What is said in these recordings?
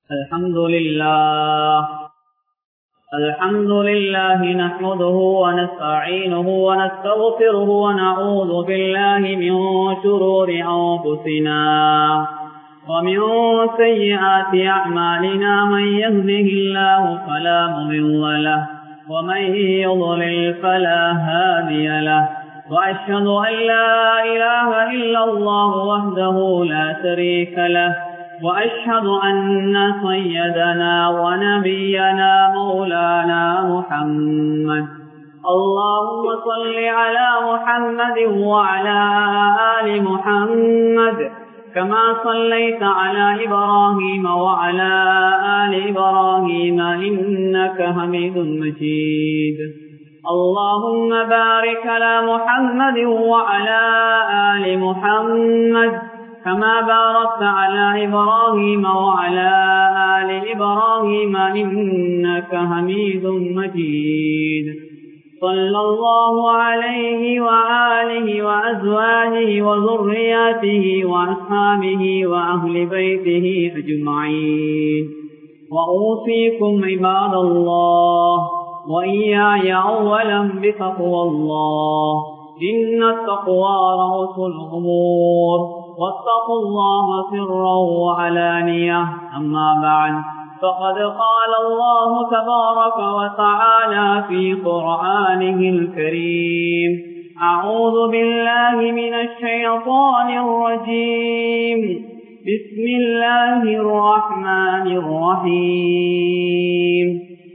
الحمد لله الحمد لله نحمده ونستعينه ونستغفره ونعوذ بالله من شرور أنفسنا ومن سيئات أعمالنا من يهده الله فلا مضل له ومن يضلل فلا هادي له وأشهد أن لا إله إلا الله وحده لا شريك له وأشهد أن سيدنا ونبينا مولانا محمد اللهم صل على محمد وعلى آل محمد كما صليت على إبراهيم وعلى آل إبراهيم إنك حميد مجيد اللهم بارك على محمد وعلى آل محمد كما باركت على إبراهيم وعلى آل إبراهيم إنك حميد مجيد صلى الله عليه وآله وأزواجه وذرياته وأصحابه وأهل بيته أجمعين وأوصيكم عباد الله وإياي أولا بتقوى الله إن التقوى رأس الأمور واتقوا الله سرا وعلانية أما بعد فقد قال الله تبارك وتعالى في قرآنه الكريم أعوذ بالله من الشيطان الرجيم بسم الله الرحمن الرحيم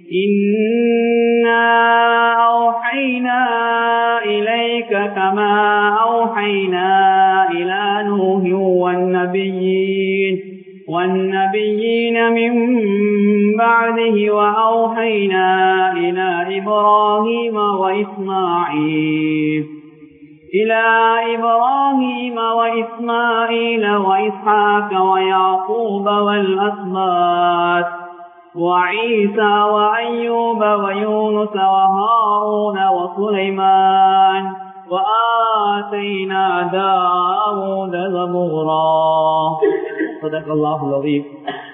إنا أوحينا إليك كما أوحينا إلى نوح والنبيين والنبيين من بعده وأوحينا إلى إبراهيم وإسماعيل إلى إبراهيم وإسماعيل وإسحاق ويعقوب والأسباط وعيسى وأيوب ويونس وهارون وسليمان وآتينا داود زبورا صدق الله العظيم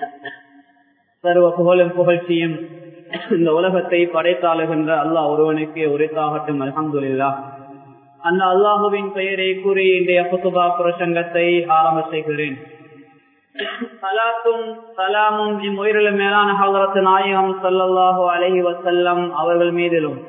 சர்வ புகழும் புகழ்ச்சியும் இந்த உலகத்தை படைத்தாளுகின்ற அல்லாஹ் ஒருவனுக்கு உரைத்தாகட்டும் அலமதுல்லா அந்த அல்லாஹுவின் பெயரை கூறி இன்றைய புத்துபா புரசங்கத்தை ஆரம்ப செய்கிறேன் சலாத்தும் சலாமும் இம்முயிரிலும் மேலான ஹவரத்து நாயகம் சல்லல்லாஹு அலஹி வசல்லம் அவர்கள் மீதிலும்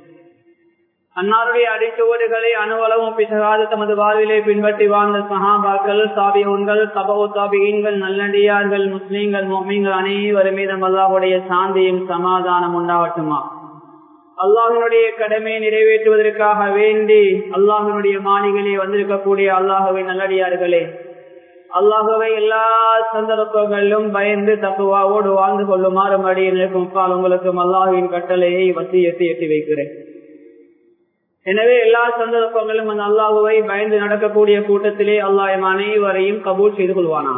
அன்னாருடைய அடிச்சுவடுகளை அணுவளவும் பிசகாது தமது வாழ்விலே பின்பற்றி வாழ்ந்த சஹாபாக்கள் சாபியூன்கள் தபோ தாபியன்கள் நல்லடியார்கள் முஸ்லீம்கள் மொமீன்கள் அனைவரும் மீதும் அல்லாஹுடைய சாந்தியும் சமாதானம் உண்டாகட்டுமா அல்லாஹினுடைய கடமையை நிறைவேற்றுவதற்காக வேண்டி அல்லாஹினுடைய மாளிகளே வந்திருக்கக்கூடிய அல்லாஹுவின் நல்லடியார்களே அல்லாஹுவை எல்லா சந்தர்ப்பங்களிலும் பயந்து தப்புவாவோடு வாழ்ந்து கொள்ளுமாறு மடியில் இருக்கும் கால் உங்களுக்கும் அல்லாஹுவின் கட்டளையை வசி எட்டி எட்டி வைக்கிறேன் எனவே எல்லா சந்தர்ப்பங்களும் அந்த அல்லாஹுவை பயந்து நடக்கக்கூடிய கூட்டத்திலே அல்லாஹ் அனைவரையும் கபூல் செய்து கொள்வானா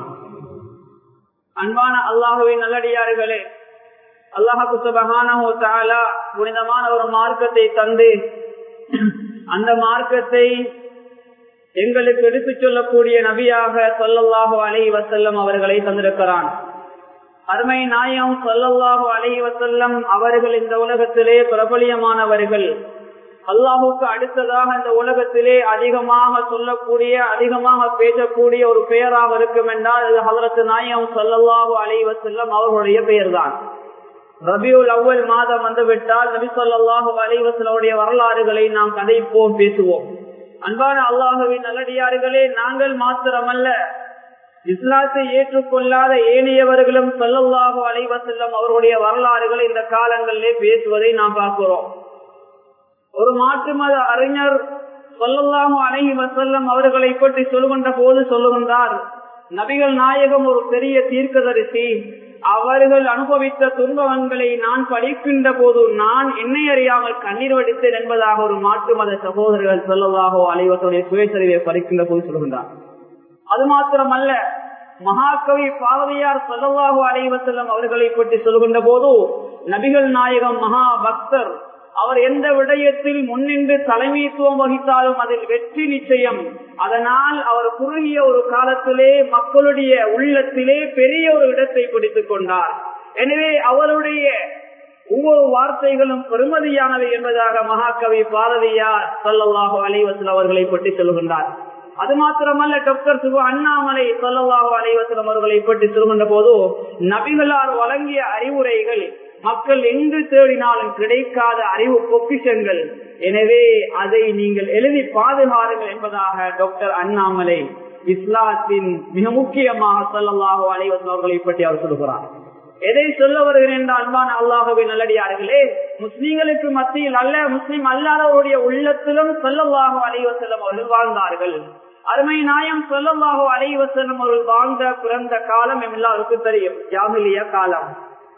அன்பான அல்லாஹுவின் நல்லடியார்களே அல்லாஹு சுபகான புனிதமான ஒரு மார்க்கத்தை தந்து அந்த மார்க்கத்தை எங்களுக்கு எடுத்துச் சொல்லக்கூடிய நபியாக சொல்லல்லாஹு அலை வசல்லம் அவர்களை தந்திருக்கிறான் அருமை நாயம் சொல்லல்லாஹு அலை வசல்லம் அவர்கள் இந்த உலகத்திலே பிரபலியமானவர்கள் அல்லாஹுக்கு அடுத்ததாக இந்த உலகத்திலே அதிகமாக சொல்லக்கூடிய அதிகமாக பேசக்கூடிய ஒரு பெயராக இருக்கும் என்றால் அது ஹலரத்து நாயம் சொல்லல்லாஹு அலை வசல்லம் அவர்களுடைய பெயர்தான் ரபியுல் அவ்வல் மாதம் வந்துவிட்டால் நபி சொல்லாஹு அலைவசலுடைய வரலாறுகளை நாம் கதைப்போம் பேசுவோம் அன்பான அல்லாஹுவின் நல்லடியார்களே நாங்கள் மாத்திரமல்ல இஸ்லாத்தை ஏற்றுக்கொள்ளாத ஏனையவர்களும் சொல்லல்லாஹு அலைவசல்லம் அவர்களுடைய வரலாறுகளை இந்த காலங்களிலே பேசுவதை நாம் பார்க்கிறோம் ஒரு மாற்று மத அறிஞர் சொல்லல்லாஹு அலைஹி வசல்லம் அவர்களை பற்றி சொல்லுகின்ற போது சொல்லுகின்றார் நபிகள் நாயகம் ஒரு பெரிய தீர்க்கதரிசி அவர்கள் அனுபவித்த துன்பங்களை நான் படிக்கின்ற போது நான் என்னை அறியாமல் கண்ணீர் வடித்தேன் என்பதாக ஒரு மாற்று மத சகோதரர்கள் சொல்லலாகோ அலைவத்துடைய சுயசரிவை படிக்கின்ற போது சொல்கின்றார் அது மாத்திரமல்ல மகாகவி பாரதியார் சொல்லலாகோ அலைவசல்லம் அவர்களை பற்றி சொல்கின்ற போது நபிகள் நாயகம் மகா பக்தர் அவர் எந்த விடயத்தில் முன்னின்று தலைமைத்துவம் வகித்தாலும் அதில் வெற்றி நிச்சயம் அதனால் அவர் குறுகிய ஒரு காலத்திலே மக்களுடைய உள்ளத்திலே பெரிய ஒரு இடத்தை பிடித்துக் கொண்டார் எனவே அவருடைய ஒவ்வொரு வார்த்தைகளும் பெருமதியானவை என்பதாக மகாகவி பாரதியார் சல்லல்லாஹு அலைவசல் அவர்களை பற்றி சொல்கின்றார் அது மாத்திரமல்ல டாக்டர் சுப அண்ணாமலை சொல்லவாக அலைவசலம் அவர்களை பற்றி சொல்கின்ற போது நபிகளார் வழங்கிய அறிவுரைகள் மக்கள் எங்கு தேடினாலும் கிடைக்காத அறிவு பொக்கிஷங்கள் எனவே அதை நீங்கள் எழுதி பாதுகாருங்கள் என்பதாக டாக்டர் அண்ணாமலை இஸ்லாத்தின் மிக முக்கியமாக சொல்லல்லாஹு அலைவசம் அவர்களை பற்றி அவர் சொல்கிறார் எதை சொல்ல வருகிறேன் என்ற அன்பான அல்லாஹுவை நல்லடியார்களே முஸ்லீம்களுக்கு மத்தியில் அல்ல முஸ்லீம் அல்லாதவருடைய உள்ளத்திலும் சொல்லல்லாஹு அலைவசல்லம் அவர்கள் வாழ்ந்தார்கள் அருமை நாயம் சொல்லல்லாஹு அலைவசல்லம் அவர்கள் வாழ்ந்த பிறந்த காலம் எல்லாருக்கும் தெரியும் ஜாமிலிய காலம்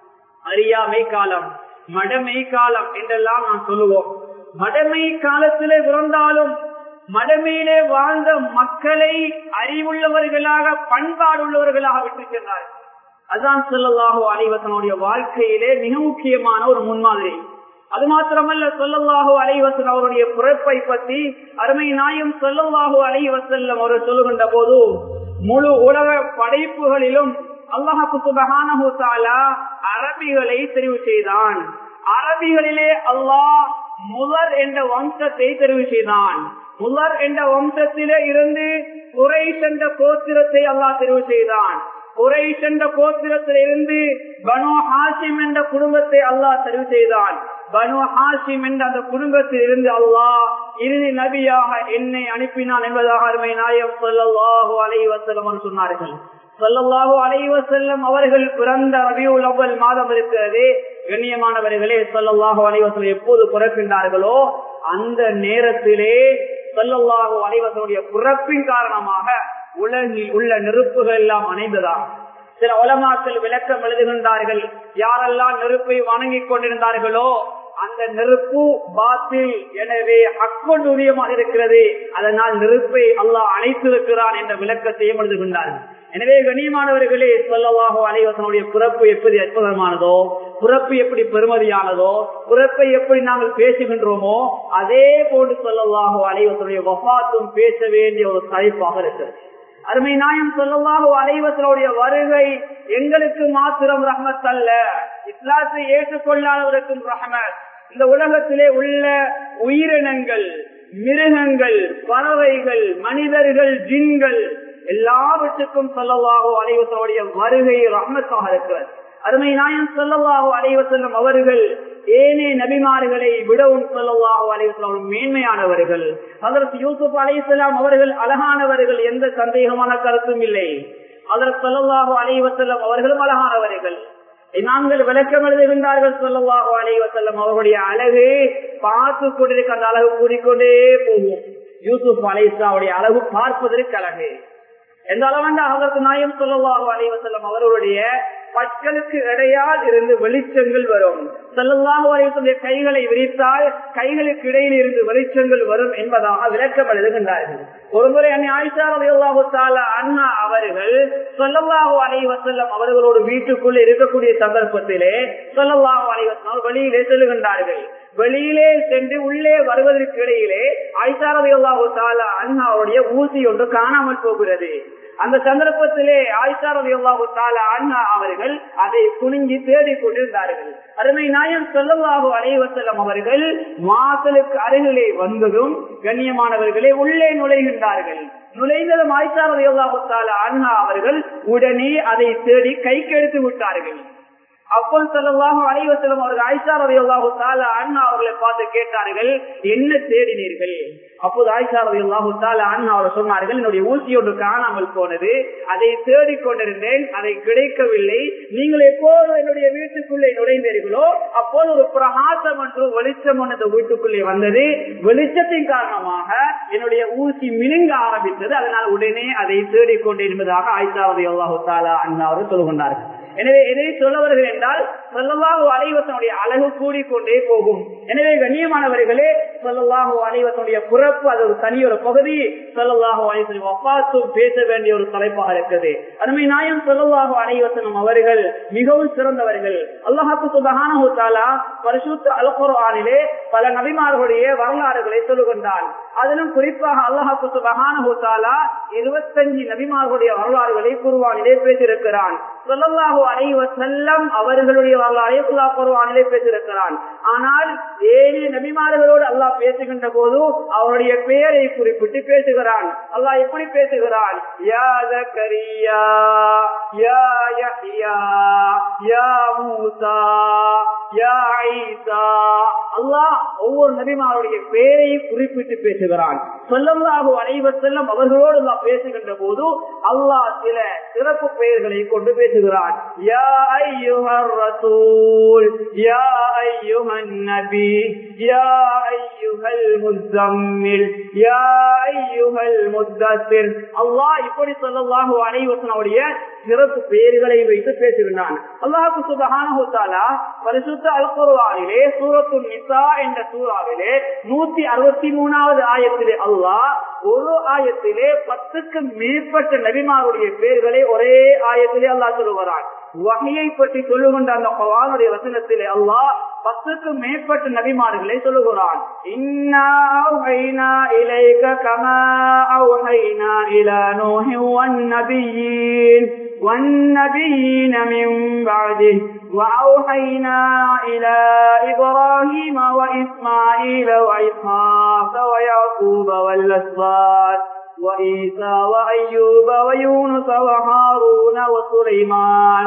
அறியாமை காலம் மடமை காலம் என்றெல்லாம் நான் சொல்லுவோம் மடமை காலத்திலே பிறந்தாலும் மடமையிலே வாழ்ந்த மக்களை அறிவுள்ளவர்களாக பண்பாடுள்ளவர்களாக விட்டு சென்றார்கள் அதான் சொல்லல்லாஹோ அலைவசனுடைய வாழ்க்கையிலே மிக முக்கியமான ஒரு முன்மாதிரி அது மாத்திரமல்ல சொல்லல்லாஹோ அலைவசன் அவருடைய பிறப்பை பற்றி அருமை நாயம் சொல்லல்லாஹோ அலைவசல்லம் அவர் சொல்லுகின்ற போது முழு உலக படைப்புகளிலும் அல்லாஹு சுபகானா அரபிகளை தெரிவு செய்தான் அரபிகளிலே அல்லாஹ் முதல் என்ற வம்சத்தை தெரிவு செய்தான் முதல் என்ற வம்சத்திலே இருந்து குறை சென்ற கோத்திரத்தை அல்லாஹ் தெரிவு செய்தான் குறை சென்ற கோத்திரத்தில் இருந்து பனு ஹாசிம் என்ற குடும்பத்தை அல்லாஹ் தெரிவு செய்தான் பனு ஹாசிம் என்ற அந்த குடும்பத்தில் இருந்து அல்லாஹ் இறுதி நபியாக என்னை அனுப்பினான் என்பதாக அருமை நாயம் சொல்லல்லாஹு அலைவசலம் சொன்னார்கள் சொல்லல்லாஹு அலைவசல்லம் அவர்கள் பிறந்த ரபியுல் அவ்வல் மாதம் இருக்கிறது கண்ணியமானவர்களே சொல்லல்லாஹு அலைவசல்லம் எப்போது பிறக்கின்றார்களோ அந்த நேரத்திலே சொல்லல்லாஹு அலைவசனுடைய பிறப்பின் காரணமாக உலகில் உள்ள நெருப்புகள் எல்லாம் அணைந்ததா சில உலமாக்கள் விளக்கம் எழுதுகின்றார்கள் யாரெல்லாம் நெருப்பை வணங்கிக் கொண்டிருந்தார்களோ அந்த நெருப்பு பாத்தில் எனவே அக்கொண்டு உரியமாக இருக்கிறது அதனால் நெருப்பை அல்லாஹ் அணைத்திருக்கிறான் என்ற விளக்கத்தையும் எழுதுகின்றார்கள் எனவே கண்ணியமானவர்களே சொல்லவாகோ அனைவசனுடைய பிறப்பு எப்படி அற்புதமானதோ பிறப்பு எப்படி பெருமதியானதோ பிறப்பை எப்படி நாங்கள் பேசுகின்றோமோ அதே போன்று சொல்லவாகோ அனைவசனுடைய வபாத்தும் பேச வேண்டிய ஒரு தலைப்பாக இருக்கிறது அருமை நாயம் சொல்லவாகோ அனைவசனுடைய வருகை எங்களுக்கு மாத்திரம் ரஹமத் அல்ல இஸ்லாத்தை ஏற்றுக்கொள்ளாதவருக்கும் ரஹமத் இந்த உலகத்திலே உள்ள உயிரினங்கள் மிருகங்கள் பறவைகள் மனிதர்கள் ஜின்கள் எல்லாவற்றுக்கும் சொல்லவாகோ அலைவசனுடைய வருகை ரஹ்மத்தாக இருக்கிறது அருமை நாயம் சொல்லவாகோ அலைவசல்லம் அவர்கள் ஏனே நபிமார்களை விடவும் சொல்லவாகோ அலைவசல்லம் மேன்மையானவர்கள் அதற்கு யூசுப் அலைசலாம் அவர்கள் அழகானவர்கள் எந்த சந்தேகமான கருத்தும் இல்லை அதற்கு சொல்லவாகோ அலைவசல்லம் அவர்களும் அழகானவர்கள் இமாம்கள் விளக்கம் எழுதுகின்றார்கள் சொல்லவாகோ அலைவசல்லம் அவர்களுடைய அழகு பார்த்து கொண்டிருக்க அந்த அழகு கூறிக்கொண்டே போகும் யூசுப் அலைசாவுடைய அழகு பார்ப்பதற்கு அழகு எந்த அளவண்ட அதற்கு நாயம் சொல்லவாக அலைவசல்லம் அவர்களுடைய பற்களுக்கு இடையால் இருந்து வெளிச்சங்கள் வரும் செல்லல்லாக வரைவசல்ல கைகளை விரித்தால் கைகளுக்கு இடையில் இருந்து வெளிச்சங்கள் வரும் என்பதாக விளக்கம் எழுதுகின்றார்கள் ஒருமுறை அன்னை ஆயிஷா அண்ணா அவர்கள் சொல்லல்லாஹு அலைவசல்லம் அவர்களோடு வீட்டுக்குள் இருக்கக்கூடிய சந்தர்ப்பத்திலே சொல்லல்லாஹு அலைவசம் வெளியிலே செல்லுகின்றார்கள் வெளியிலே சென்று உள்ளே வருவதற்கு இடையிலே ஆயிஷாரதி அல்லாஹு தாலா அண்ணாவுடைய ஊசி ஒன்று காணாமல் போகிறது அந்த சந்தர்ப்பத்திலே ஆயிஷாரதி அல்லாஹு தாலா அண்ணா அவர்கள் அதை குனிஞ்சி தேடிக் கொண்டிருந்தார்கள் அருமை நாயம் சொல்லவாகு அலைவசல்லம் அவர்கள் வாசலுக்கு அருகிலே வந்ததும் கண்ணியமானவர்களே உள்ளே நுழைகின்றார்கள் நுழைந்ததும் ஆயிஷாரதி அல்லாஹு தாலா அண்ணா அவர்கள் உடனே அதை தேடி கைக்கு எடுத்து விட்டார்கள் அப்போது செல்லவாக அனைவசலம் அவர்கள் ஆயிஷா ரவி அல்லாஹு தாலா அண்ணா அவர்களை பார்த்து கேட்டார்கள் என்ன தேடினீர்கள் அப்போது ஆயிஷா ரவி அல்லாஹு தாலா அண்ணா அவர் சொன்னார்கள் என்னுடைய ஊசி ஒன்று காணாமல் போனது அதை தேடிக் கொண்டிருந்தேன் அதை கிடைக்கவில்லை நீங்கள் எப்போது என்னுடைய வீட்டுக்குள்ளே நுழைந்தீர்களோ அப்போது ஒரு பிரகாசம் என்று வெளிச்சம் ஒன்று இந்த வீட்டுக்குள்ளே வந்தது வெளிச்சத்தின் காரணமாக என்னுடைய ஊசி மினுங்க ஆரம்பித்தது அதனால் உடனே அதை தேடிக்கொண்டேன் என்பதாக ஆயிஷா ரவி அல்லாஹு தாலா அண்ணா அவர்கள் சொல்லுகின்றார்கள் எனவே எதை சொல்ல வருகிறேன் என்றால் சொல்லலாஹு அலைவசனுடைய அழகு கூடிக்கொண்டே போகும் எனவே கண்ணியமானவர்களே சொல்லலாஹு அலைவசனுடைய பிறப்பு அது ஒரு தனி ஒரு பகுதி சொல்லலாஹு அலைவசன் வப்பாத்தும் பேச வேண்டிய ஒரு தலைப்பாக இருக்குது அருமை நாயம் சொல்லலாஹு அலைவசனம் அவர்கள் மிகவும் சிறந்தவர்கள் அல்லாஹாக்கு சுபகானா பரிசுத்த அல்குர்ஆனிலே பல நபிமார்களுடைய வரலாறுகளை சொல்லுகின்றான் அதிலும் குறிப்பாக அல்லாஹு சுபஹானஹு இருபத்தஞ்சு நபிமார்களுடைய வரலாறுகளை குருவானிலே பேசியிருக்கிறான் சொல்லல்லாஹு அலைவ செல்லம் அவர்களுடைய வரலாறை அல்லாஹ் குருவானிலே பேசியிருக்கிறான் ஆனால் ஏழு நபிமார்களோடு அல்லாஹ் பேசுகின்ற போது அவருடைய பெயரை குறிப்பிட்டு பேசுகிறான் அல்லாஹ் எப்படி பேசுகிறான் யா ஜக்கரியா யா யஹ்யா யா மூசா யா ஈசா அல்லாஹ் ஒவ்வொரு நபிமாருடைய பெயரை குறிப்பிட்டு பேசுகிறான் சொல்லல்லாஹு அலைவர் செல்லம் அவர்களோடு அல்லாஹ் பேசுகின்ற போது அல்லாஹ் சில சிறப்பு பெயர்களை கொண்டு பேசுகிறான் யா ஐயுஹர் ரசூல் யா ஐயுஹன் நபி யா ஐயுஹல் முஸம்மில் யா ஐயுஹல் முத்தஸிர் அல்லாஹ் இப்படி சொல்லல்லாஹு அலைவசனுடைய சிறப்பு பெயர்களை வைத்து பேசுகின்றான் அல்லாஹு சுபஹானஹு தஆலா பரிசுத்த அல் குர்ஆனிலே சூரத்துல் நிசா என்ற சூறாவிலே நூத்தி அறுபத்தி மூணாவது ஆயத்திலே அல்லாஹ் ஒரு ஆயத்திலே பத்துக்கு மேற்பட்ட நபிமாருடைய பெயர்களை ஒரே ஆயத்திலே அல்லாஹ் சொல்லுகிறான் வகையை பற்றி சொல்லுகின்ற அந்த குர்ஆனுடைய வசனத்திலே அல்லாஹ் பத்துக்கு மேற்பட்ட நபிமார்களை சொல்லுகிறான் இன்னா அவ்ஹைனா இலைக கமா அவ்ஹைனா இலா நூஹி வன் நபியீன் والنبيين من بعده وأوحينا إلى إبراهيم وإسماعيل وإسحاق ويعقوب والأسباط وإيسى وأيوب ويونس وهارون وسليمان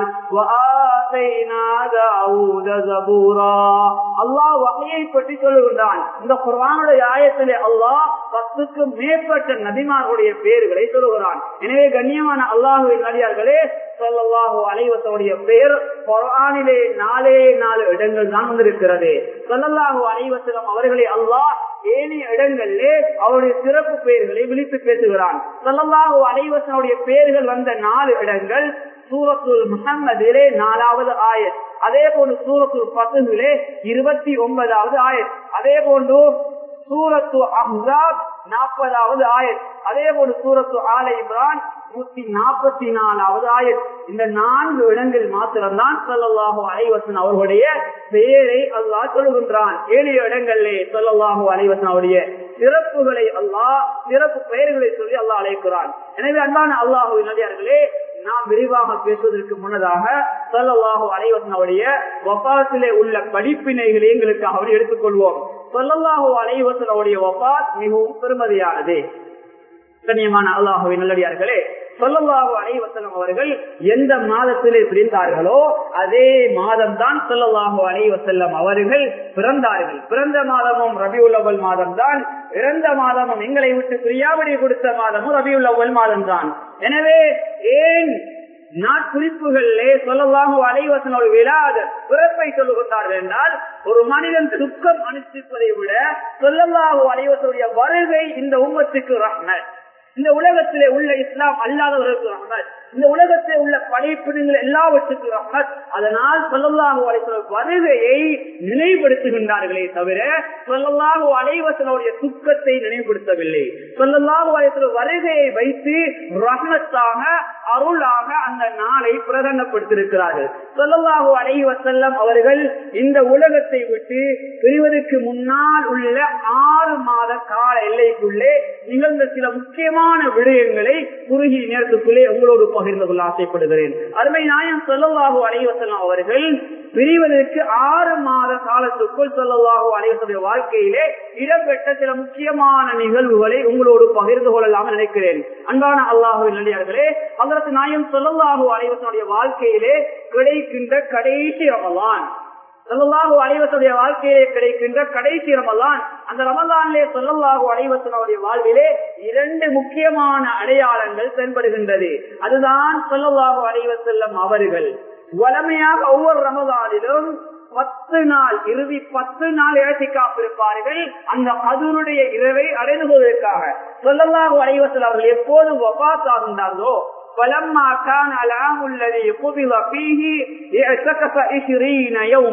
وآتينا داود زبورا அல்லாஹ் வகையை பற்றி சொல்லுகின்றான் இந்த குர்வானுடைய ஆயத்திலே அல்லாஹ் பத்துக்கு மேற்பட்ட நபிமார்களுடைய பெயர்களை சொல்லுகிறான் எனவே கண்ணியமான அல்லாஹுவின் நடிகார்களே சொல்லல்லாஹு அலைவசனுடைய பெயர் குரானிலே நாலே நாலு இடங்கள் தான் வந்திருக்கிறது சொல்லல்லாஹு அலைவசலம் அவர்களை அல்லாஹ் ஏனைய இடங்களிலே அவருடைய சிறப்பு பெயர்களை விழித்து பேசுகிறான் சொல்லல்லாஹு அலைவசனுடைய பெயர்கள் வந்த நாலு இடங்கள் சூரத்துல் முகம்மதிலே நாலாவது ஆயத் அதே போன்று சூரத்துல் பத்துலே இருபத்தி ஒன்பதாவது ஆயத் அதே போன்று சூரத்து அஹ்சாப் நாற்பதாவது ஆயத் அதே போன்று சூரத்து ஆல இப்ரான் நூத்தி நாற்பத்தி நாலாவது ஆயத் இந்த நான்கு இடங்கள் மாத்திரம்தான் சொல்லல்லாஹு அலைவசன் அவர்களுடைய பெயரை அல்லாஹ் சொல்லுகின்றான் ஏழு இடங்களிலே சொல்லல்லாஹு அலைவசன் அவருடைய சிறப்புகளை அல்லாஹ் சிறப்பு பெயர்களை சொல்லி அல்லாஹ் அழைக்கிறான் எனவே அன்பான அல்லாஹு நடிகார்களே நாம் விரிவாக பேசுவதற்கு முன்னதாக சொல்லல்லாஹு அலைவசனுடைய வபாத்திலே உள்ள படிப்பினைகளை எங்களுக்காக எடுத்துக்கொள்வோம் சொல்லல்லாஹு அலைவசனுடைய வபாத் மிகவும் பெருமதியானது கண்ணியமான அல்லாஹுவை நல்லடியார்களே சொல்லல்லாஹு அலைவசனம் அவர்கள் எந்த மாதத்திலே பிரிந்தார்களோ அதே மாதம் தான் சொல்லல்லாஹு அலைவசல்லம் அவர்கள் பிறந்தார்கள் பிறந்த மாதமும் ரபியுல் அவ்வல் மாதம் தான் இறந்த மாதமும் எங்களை விட்டு பிரியாபடி கொடுத்த மாதமும் ரபியுல் அவ்வல் மாதம் தான் எனவே ஏன் நாட்குறிப்புகளிலே சொல்லலாக அலைவசனோடு விழாத பிறப்பை சொல்லுகின்றார்கள் என்றால் ஒரு மனிதன் துக்கம் அனுஷ்டிப்பதை விட சொல்லலாக அலைவசனுடைய வருகை இந்த உம்மத்துக்கு ரஹ்மத் இந்த உலகத்திலே உள்ள இஸ்லாம் அல்லாதவர்களுக்கு ரஹ்மத் இந்த உலகத்தில் உள்ள படைப்பினங்கள் எல்லாவற்றுக்கும் ரஹ்மத் அதனால் சொல்லல்லாஹு அலைவசல் வருகையை நினைவுபடுத்துகின்றார்களே தவிர சொல்லல்லாஹு அலைவசனுடைய துக்கத்தை நினைவுபடுத்தவில்லை சொல்லல்லாஹு அலைவசல் வருகையை வைத்து ரஹ்மத்தாக அருளாக அந்த நாளை பிரகடனப்படுத்திருக்கிறார்கள் சொல்லல்லாஹு அலைவசல்லம் அவர்கள் இந்த உலகத்தை விட்டு பிரிவதற்கு முன்னால் உள்ள ஆறு மாத கால எல்லைக்குள்ளே நிகழ்ந்த சில முக்கியமான விடயங்களை குறுகிய நேரத்துக்குள்ளே உங்களோடு பகிர்ந்து கொள்ள ஆசைப்படுகிறேன் அருமை நாயம் சொல்லவாகு அலைவசலம் அவர்கள் பிரிவதற்கு ஆறு மாத காலத்துக்குள் சொல்லவாகு அலைவசனுடைய வாழ்க்கையிலே இடம்பெற்ற சில முக்கியமான நிகழ்வுகளை உங்களோடு பகிர்ந்து கொள்ளலாம் நினைக்கிறேன் அன்பான அல்லாஹு நல்லியார்களே அதற்கு நாயம் சொல்லவாகு அலைவசனுடைய வாழ்க்கையிலே கிடைக்கின்ற கடைசி ரமலான் சொல்லல்லாஹு அலைவசனுடைய வாழ்க்கையிலே கிடைக்கின்ற கடைசி ரமலான் அந்த ரமலானிலே சொல்லல்லாஹு அலைவசனுடைய வாழ்விலே இரண்டு முக்கியமான அடையாளங்கள் தென்படுகின்றது அதுதான் சொல்லல்லாஹு அலைவசல்லம் அவர்கள் வளமையாக ஒவ்வொரு ரமலானிலும் பத்து நாள் இறுதி பத்து நாள் இழத்தி காப்பிருப்பார்கள் அந்த அதனுடைய இரவை அடைந்து கொள்வதற்காக சொல்லல்லாஹு அலைவசல் அவர்கள் எப்போது வபாத் ஆகின்றார்களோ فلما كان العام الذي قبض فيه اعتكف 20 يوما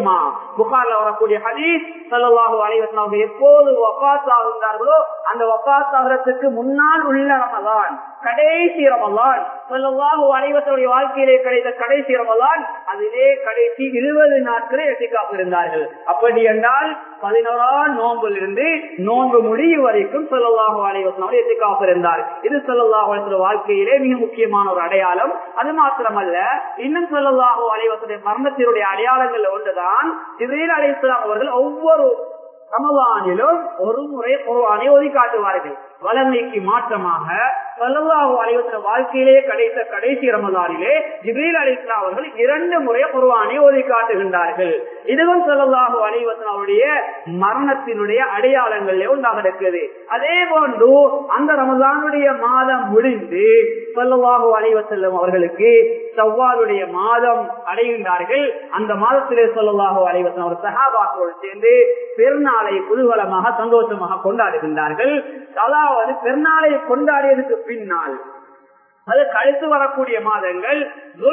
புகார்ல வரக்கூடிய ஹதீஸ் சல்லாஹு அலைவசன் அவங்க எப்போது வபாத் ஆகின்றார்களோ அந்த வபாத் ஆகிறதுக்கு முன்னால் உள்ள ரமதான் கடைசி ரமலான் சொல்லவாக அனைவருடைய வாழ்க்கையிலே கிடைத்த கடைசி ரமலான் அதிலே கடைசி இருபது நாட்களே எட்டிக்காப்பு இருந்தார்கள் அப்படி என்றால் பதினோராம் நோம்பில் இருந்து நோன்பு முடியும் வரைக்கும் சொல்லவாக அனைவசனோடு எட்டிக்காப்பு இருந்தார் இது சொல்லவாக வாழ்க்கையிலே மிக முக்கியமான ஒரு அடையாளம் அது மாத்திரமல்ல இன்னும் சொல்லவாக அனைவசனுடைய மரணத்தினுடைய அடையாளங்கள் ஒன்றுதான் இதில் அழைக்கலாம் அவர்கள் ஒவ்வொரு ரமலானிலும் ஒரு முறை குர்ஆனை ஒதி காட்டுவார்கள் வளமைக்கு மாற்றமாக சல்லல்லாஹு அலைவசன வாழ்க்கையிலேயே கிடைத்த கடைசி ரமலானிலே ஜிபீல் அலிஸ்லா அவர்கள் இரண்டு முறை குர்ஆனை ஒதி காட்டுகின்றார்கள் இதுவும் சல்லல்லாஹு அலைவசன் அவருடைய மரணத்தினுடைய அடையாளங்கள் ஒன்றாக இருக்குது அதே போன்று அந்த ரமலானுடைய மாதம் முடிந்து சல்லல்லாஹு அலைவசல்லம் அவர்களுக்கு சவ்வாலுடைய மாதம் அடைகின்றார்கள் அந்த மாதத்திலே சொல்லலாக அலைவசன் அவர் சகாபாக்களோடு சேர்ந்து பெருநாளை குதூகலமாக சந்தோஷமாக கொண்டாடுகின்றார்கள் அதாவது பெருநாளை கொண்டாடியதுக்கு பின்னால் அது கழித்து வரக்கூடிய மாதங்கள்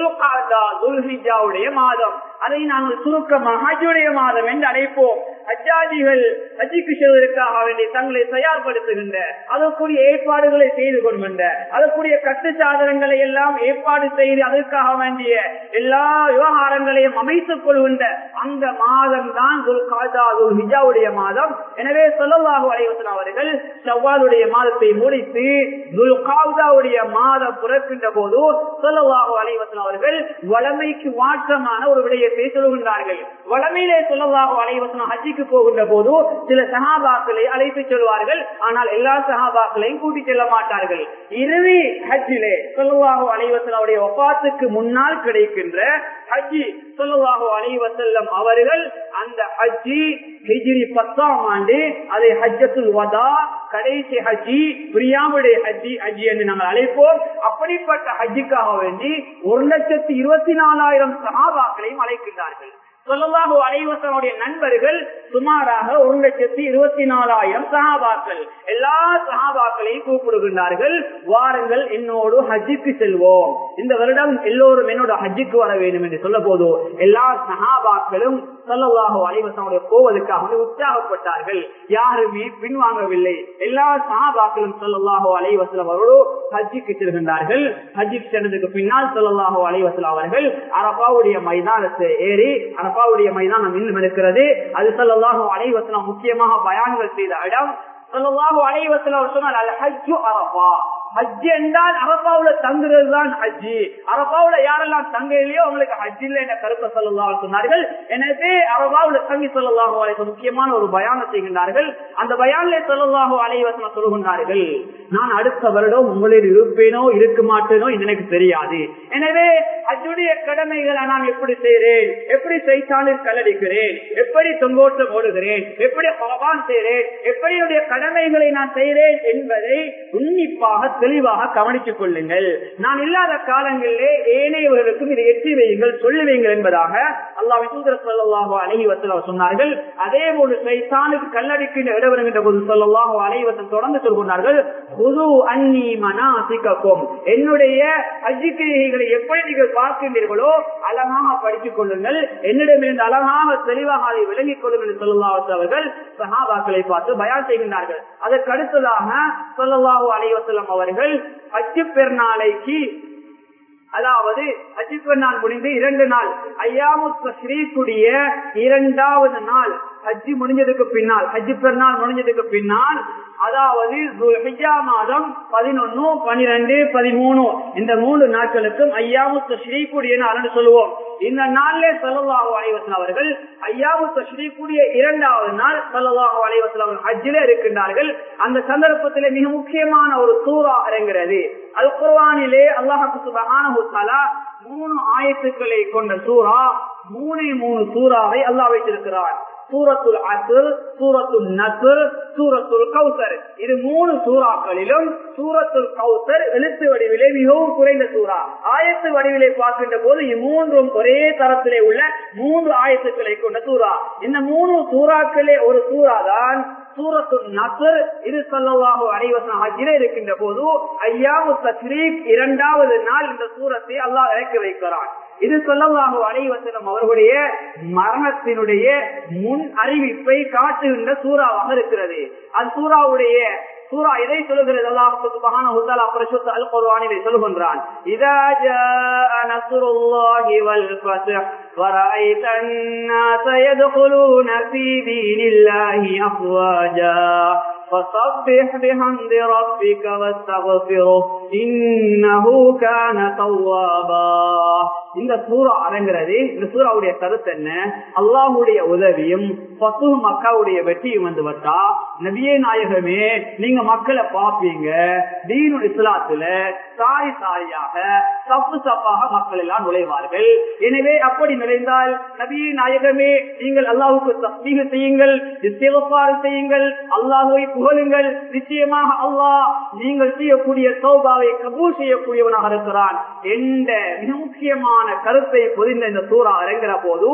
துல்ஹிஜாவுடைய மாதம் அதை நாங்கள் சுருக்கமாக ஹஜ்ஜுடைய மாதம் என்று அழைப்போம் ஹஜ்ஜாஜிகள் ஹஜ்ஜிக்கு செல்வதற்காக வேண்டி தங்களை தயார்படுத்துகின்ற அதற்குரிய ஏற்பாடுகளை செய்து கொள்கின்ற அதற்குரிய கட்டு சாதனங்களை எல்லாம் ஏற்பாடு செய்து அதற்காக வேண்டிய எல்லா விவகாரங்களையும் அமைத்துக் கொள்கின்ற அந்த மாதம் தான் ஹிஜாவுடைய மாதம் எனவே சொல்லலாக அலைவசன் அவர்கள் செவ்வாலுடைய மாதத்தை முடித்து துல்காவுடைய மாதம் பிறக்கின்ற போது சொல்லலாக அலைவசன் அவர்கள் வளமைக்கு மாற்றமான ஒரு விடயத்தை சொல்கின்றார்கள் வளமையிலே சொல்லலாக அலைவசனம் ஹஜ்ஜிக்கு போகின்ற போது சில சகாபாக்களை அழைத்து செல்வார்கள் ஆனால் எல்லா சகாபாக்களையும் கூட்டி செல்ல மாட்டார்கள் இறுதி ஹஜ்ஜிலே சொல்லலாக அலைவசனுடைய ஒப்பாத்துக்கு முன்னால் கிடைக்கின்ற ஹஜ்ஜி சொல்லலாக அலைவசல்லம் அவர்கள் அந்த ஹஜ்ஜி ஹிஜிரி பத்தாம் ஆண்டு அதை ஹஜ்ஜத்துல் வதா கடைசி ஹஜ்ஜி பிரியாமுடைய ஹஜ்ஜி ஹஜ்ஜி என்று நாங்கள் அழைப்போம் அப்படிப்பட்ட ஹஜ்ஜிக்காக வேண்டி ஒரு லட்சத்தி இருபத்தி நாலாயிரம் சகாபாக்களையும் அழைக்கின்றார்கள் சொல்லலாக அலைவசனுடைய நண்பர்கள் சுமாராக ஒரு லட்சத்தி இருபத்தி நாலாயிரம் சகாபாக்கள் எல்லா சகாபாக்களையும் கூப்பிடுகின்றார்கள் வாருங்கள் என்னோடு ஹஜ்ஜுக்கு செல்வோம் இந்த வருடம் எல்லோரும் என்னோட ஹஜ்ஜுக்கு வர வேண்டும் என்று சொல்ல போதோ எல்லா சகாபாக்களும் சொல்லலாக அலைவசனுடைய போவதற்காக உற்சாகப்பட்டார்கள் யாருமே பின்வாங்கவில்லை எல்லா சகாபாக்களும் சொல்லலாக அலைவசலம் அவர்களோ ஹஜ்ஜுக்கு செல்கின்றார்கள் ஹஜ்ஜுக்கு சென்றதுக்கு பின்னால் சொல்லலாக அலைவசலம் அவர்கள் அரபாவுடைய மைதானத்தை ஏறி அரபாவுடைய மைதானம் இன்னும் இருக்கிறது அது சொல்லலாக அலைவசலம் முக்கியமாக பயான்கள் செய்த இடம் சொல்லலாக அலைவசலம் சொன்னால் அல் ஹஜ்ஜு அரபா ஹஜ் என்றால் அரபாவுல தங்குறது தான் ஹஜ்ஜி அரபாவுல யாரெல்லாம் தங்க இல்லையோ அவங்களுக்கு ஹஜ் இல்லை என்ற கருத்தை சொல்லலாம் சொன்னார்கள் எனவே அரபாவுல தங்கி சொல்லலாகோ அலைக்கு முக்கியமான ஒரு பயானம் செய்கின்றார்கள் அந்த பயானிலே சொல்லலாகோ அலைவசனம் சொல்கின்றார்கள் நான் அடுத்த வருடம் உங்களில் இருப்பேனோ இருக்க மாட்டேனோ எனக்கு தெரியாது எனவே ஹஜ்ஜுடைய கடமைகளை நான் எப்படி செய்கிறேன் எப்படி சைத்தானில் கல்லடிக்கிறேன் எப்படி தொங்கோட்டம் ஓடுகிறேன் எப்படி பகவான் செய்கிறேன் எப்படி என்னுடைய கடமைகளை நான் செய்கிறேன் என்பதை உன்னிப்பாக தெளிவாக கவனித்துக் கொள்ளுங்கள் நான் இல்லாத காலங்களிலே ஏனையவர்களுக்கும் இதை எட்டி வையுங்கள் சொல்லி வையுங்கள் என்பதாக அல்லாஹ் சொல்லலாக அலைவத்தில் சொன்னார்கள் அதே போல சைத்தானுக்கு கல்லடிக்கின்ற இடம் வருகின்ற போது சொல்லலாக அலைவசம் தொடர்ந்து சொல்கிறார்கள் புது அன்னி மனாசிக்கும் என்னுடைய அஜிக்கைகளை எப்படி நீங்கள் பார்க்கின்றீர்களோ அழகாக படித்துக் கொள்ளுங்கள் என்னிடமிருந்து அழகாக தெளிவாக அதை விளங்கிக் கொள்ளுங்கள் என்று சொல்லலாவத் அவர்கள் சஹாபாக்களை பார்த்து பயான் செய்கின்றார்கள் அதற்கு அடுத்ததாக சொல்லலாஹு அலைவசலம் அவர்கள் அச்சு பெருநாளைக்கு அதாவது அஜி பெருநாள் முடிந்து இரண்டு நாள் ஐயாமுத்த ஸ்ரீக்குடிய இரண்டாவது நாள் ஹஜ்ஜி முடிஞ்சதுக்கு பின்னால் ஹஜ்ஜி பெருநாள் முடிஞ்சதுக்கு பின்னால் அதாவது மாதம் பதினொன்னு பனிரெண்டு பதிமூணு இந்த மூன்று நாட்களுக்கும் ஐயாமுத்த ஸ்ரீக்குடிய நாள் சொல்லுவோம் இந்த நாளிலே சல்லாஹு அலைவசன் அவர்கள் ஐயாமுத்த ஸ்ரீக்குடிய இரண்டாவது நாள் சல்லாஹு அலைவசன் அவர்கள் ஹஜ்ஜிலே இருக்கின்றார்கள் அந்த சந்தர்ப்பத்திலே மிக முக்கியமான ஒரு சூறா இறங்கிறது அது குர்வானிலே அல்லாஹு சுபஹானஹு மூணு ஆயத்துக்களை கொண்ட சூறா மூணே மூணு சூறாவை அல்லாஹ் வைத்திருக்கிறார் சூரத்துல் அசுர் சூரத்துல் நசுர் சூரத்துல் கௌசர் இது மூணு சூறாக்களிலும் சூரத்துல் கௌசர் எழுத்து வடிவிலே மிகவும் குறைந்த சூறா ஆயத்து வடிவிலே பார்க்கின்ற போது இம்மூன்றும் ஒரே தரத்திலே உள்ள மூன்று ஆயத்துக்களை கொண்ட சூறா இந்த மூணு சூறாக்களே ஒரு சூறா தான் சூரத்து நசர் இது சொல்லவாக அனைவசம் ஹஜ்ஜிலே இருக்கின்ற போது ஐயாவு தஸ்ரீப் இரண்டாவது நாள் இந்த சூரத்தை அல்லாஹ் இறக்கி வைக்கிறான் இது சொல்லவாக அலைவசனம் அவர்களுடைய மரணத்தினுடைய முன் அறிவிப்பை காட்டுகின்ற சூறாவாக இருக்கிறது அது சூறாவுடைய சூரா எதை சொல்லுகிறது அல்லாஹ் சுப்ஹானஹு வ தஆலா பரிசுத்த அல் குர்ஆனிலே சொல்லுகின்றான் இதா ஜாஅ நஸ்ருல்லாஹி வல் ஃபத்ஹ் ورأيت الناس يدخلون في دين الله أفواجا فصبح بحمد ربك واستغفره إنه كان توابا இந்த சூறா அரங்கிறது இந்த சூறாவுடைய கருத்து என்ன அல்லாஹுடைய உதவியும் பசு மக்காவுடைய வெற்றியும் வந்து வட்டா நபியே நாயகமே நீங்க மக்களை பார்ப்பீங்க தீனு இஸ்லாத்துல சாரி சாரியாக தப்பு தப்பாக மக்கள் எல்லாம் நுழைவார்கள் எனவே அப்படி நுழைந்தால் நபியே நாயகமே நீங்கள் அல்லாஹுக்கு தஸ்மீக செய்யுங்கள் இஸ்திகபாறு செய்யுங்கள் அல்லாஹுவை புகழுங்கள் நிச்சயமாக அல்லாஹ் நீங்கள் செய்யக்கூடிய சௌபாவை கபூல் செய்யக்கூடியவனாக இருக்கிறான் என்ற மிக முக்கியமான கருத்தை பொதிந்த இந்த சூறா இறங்குற போது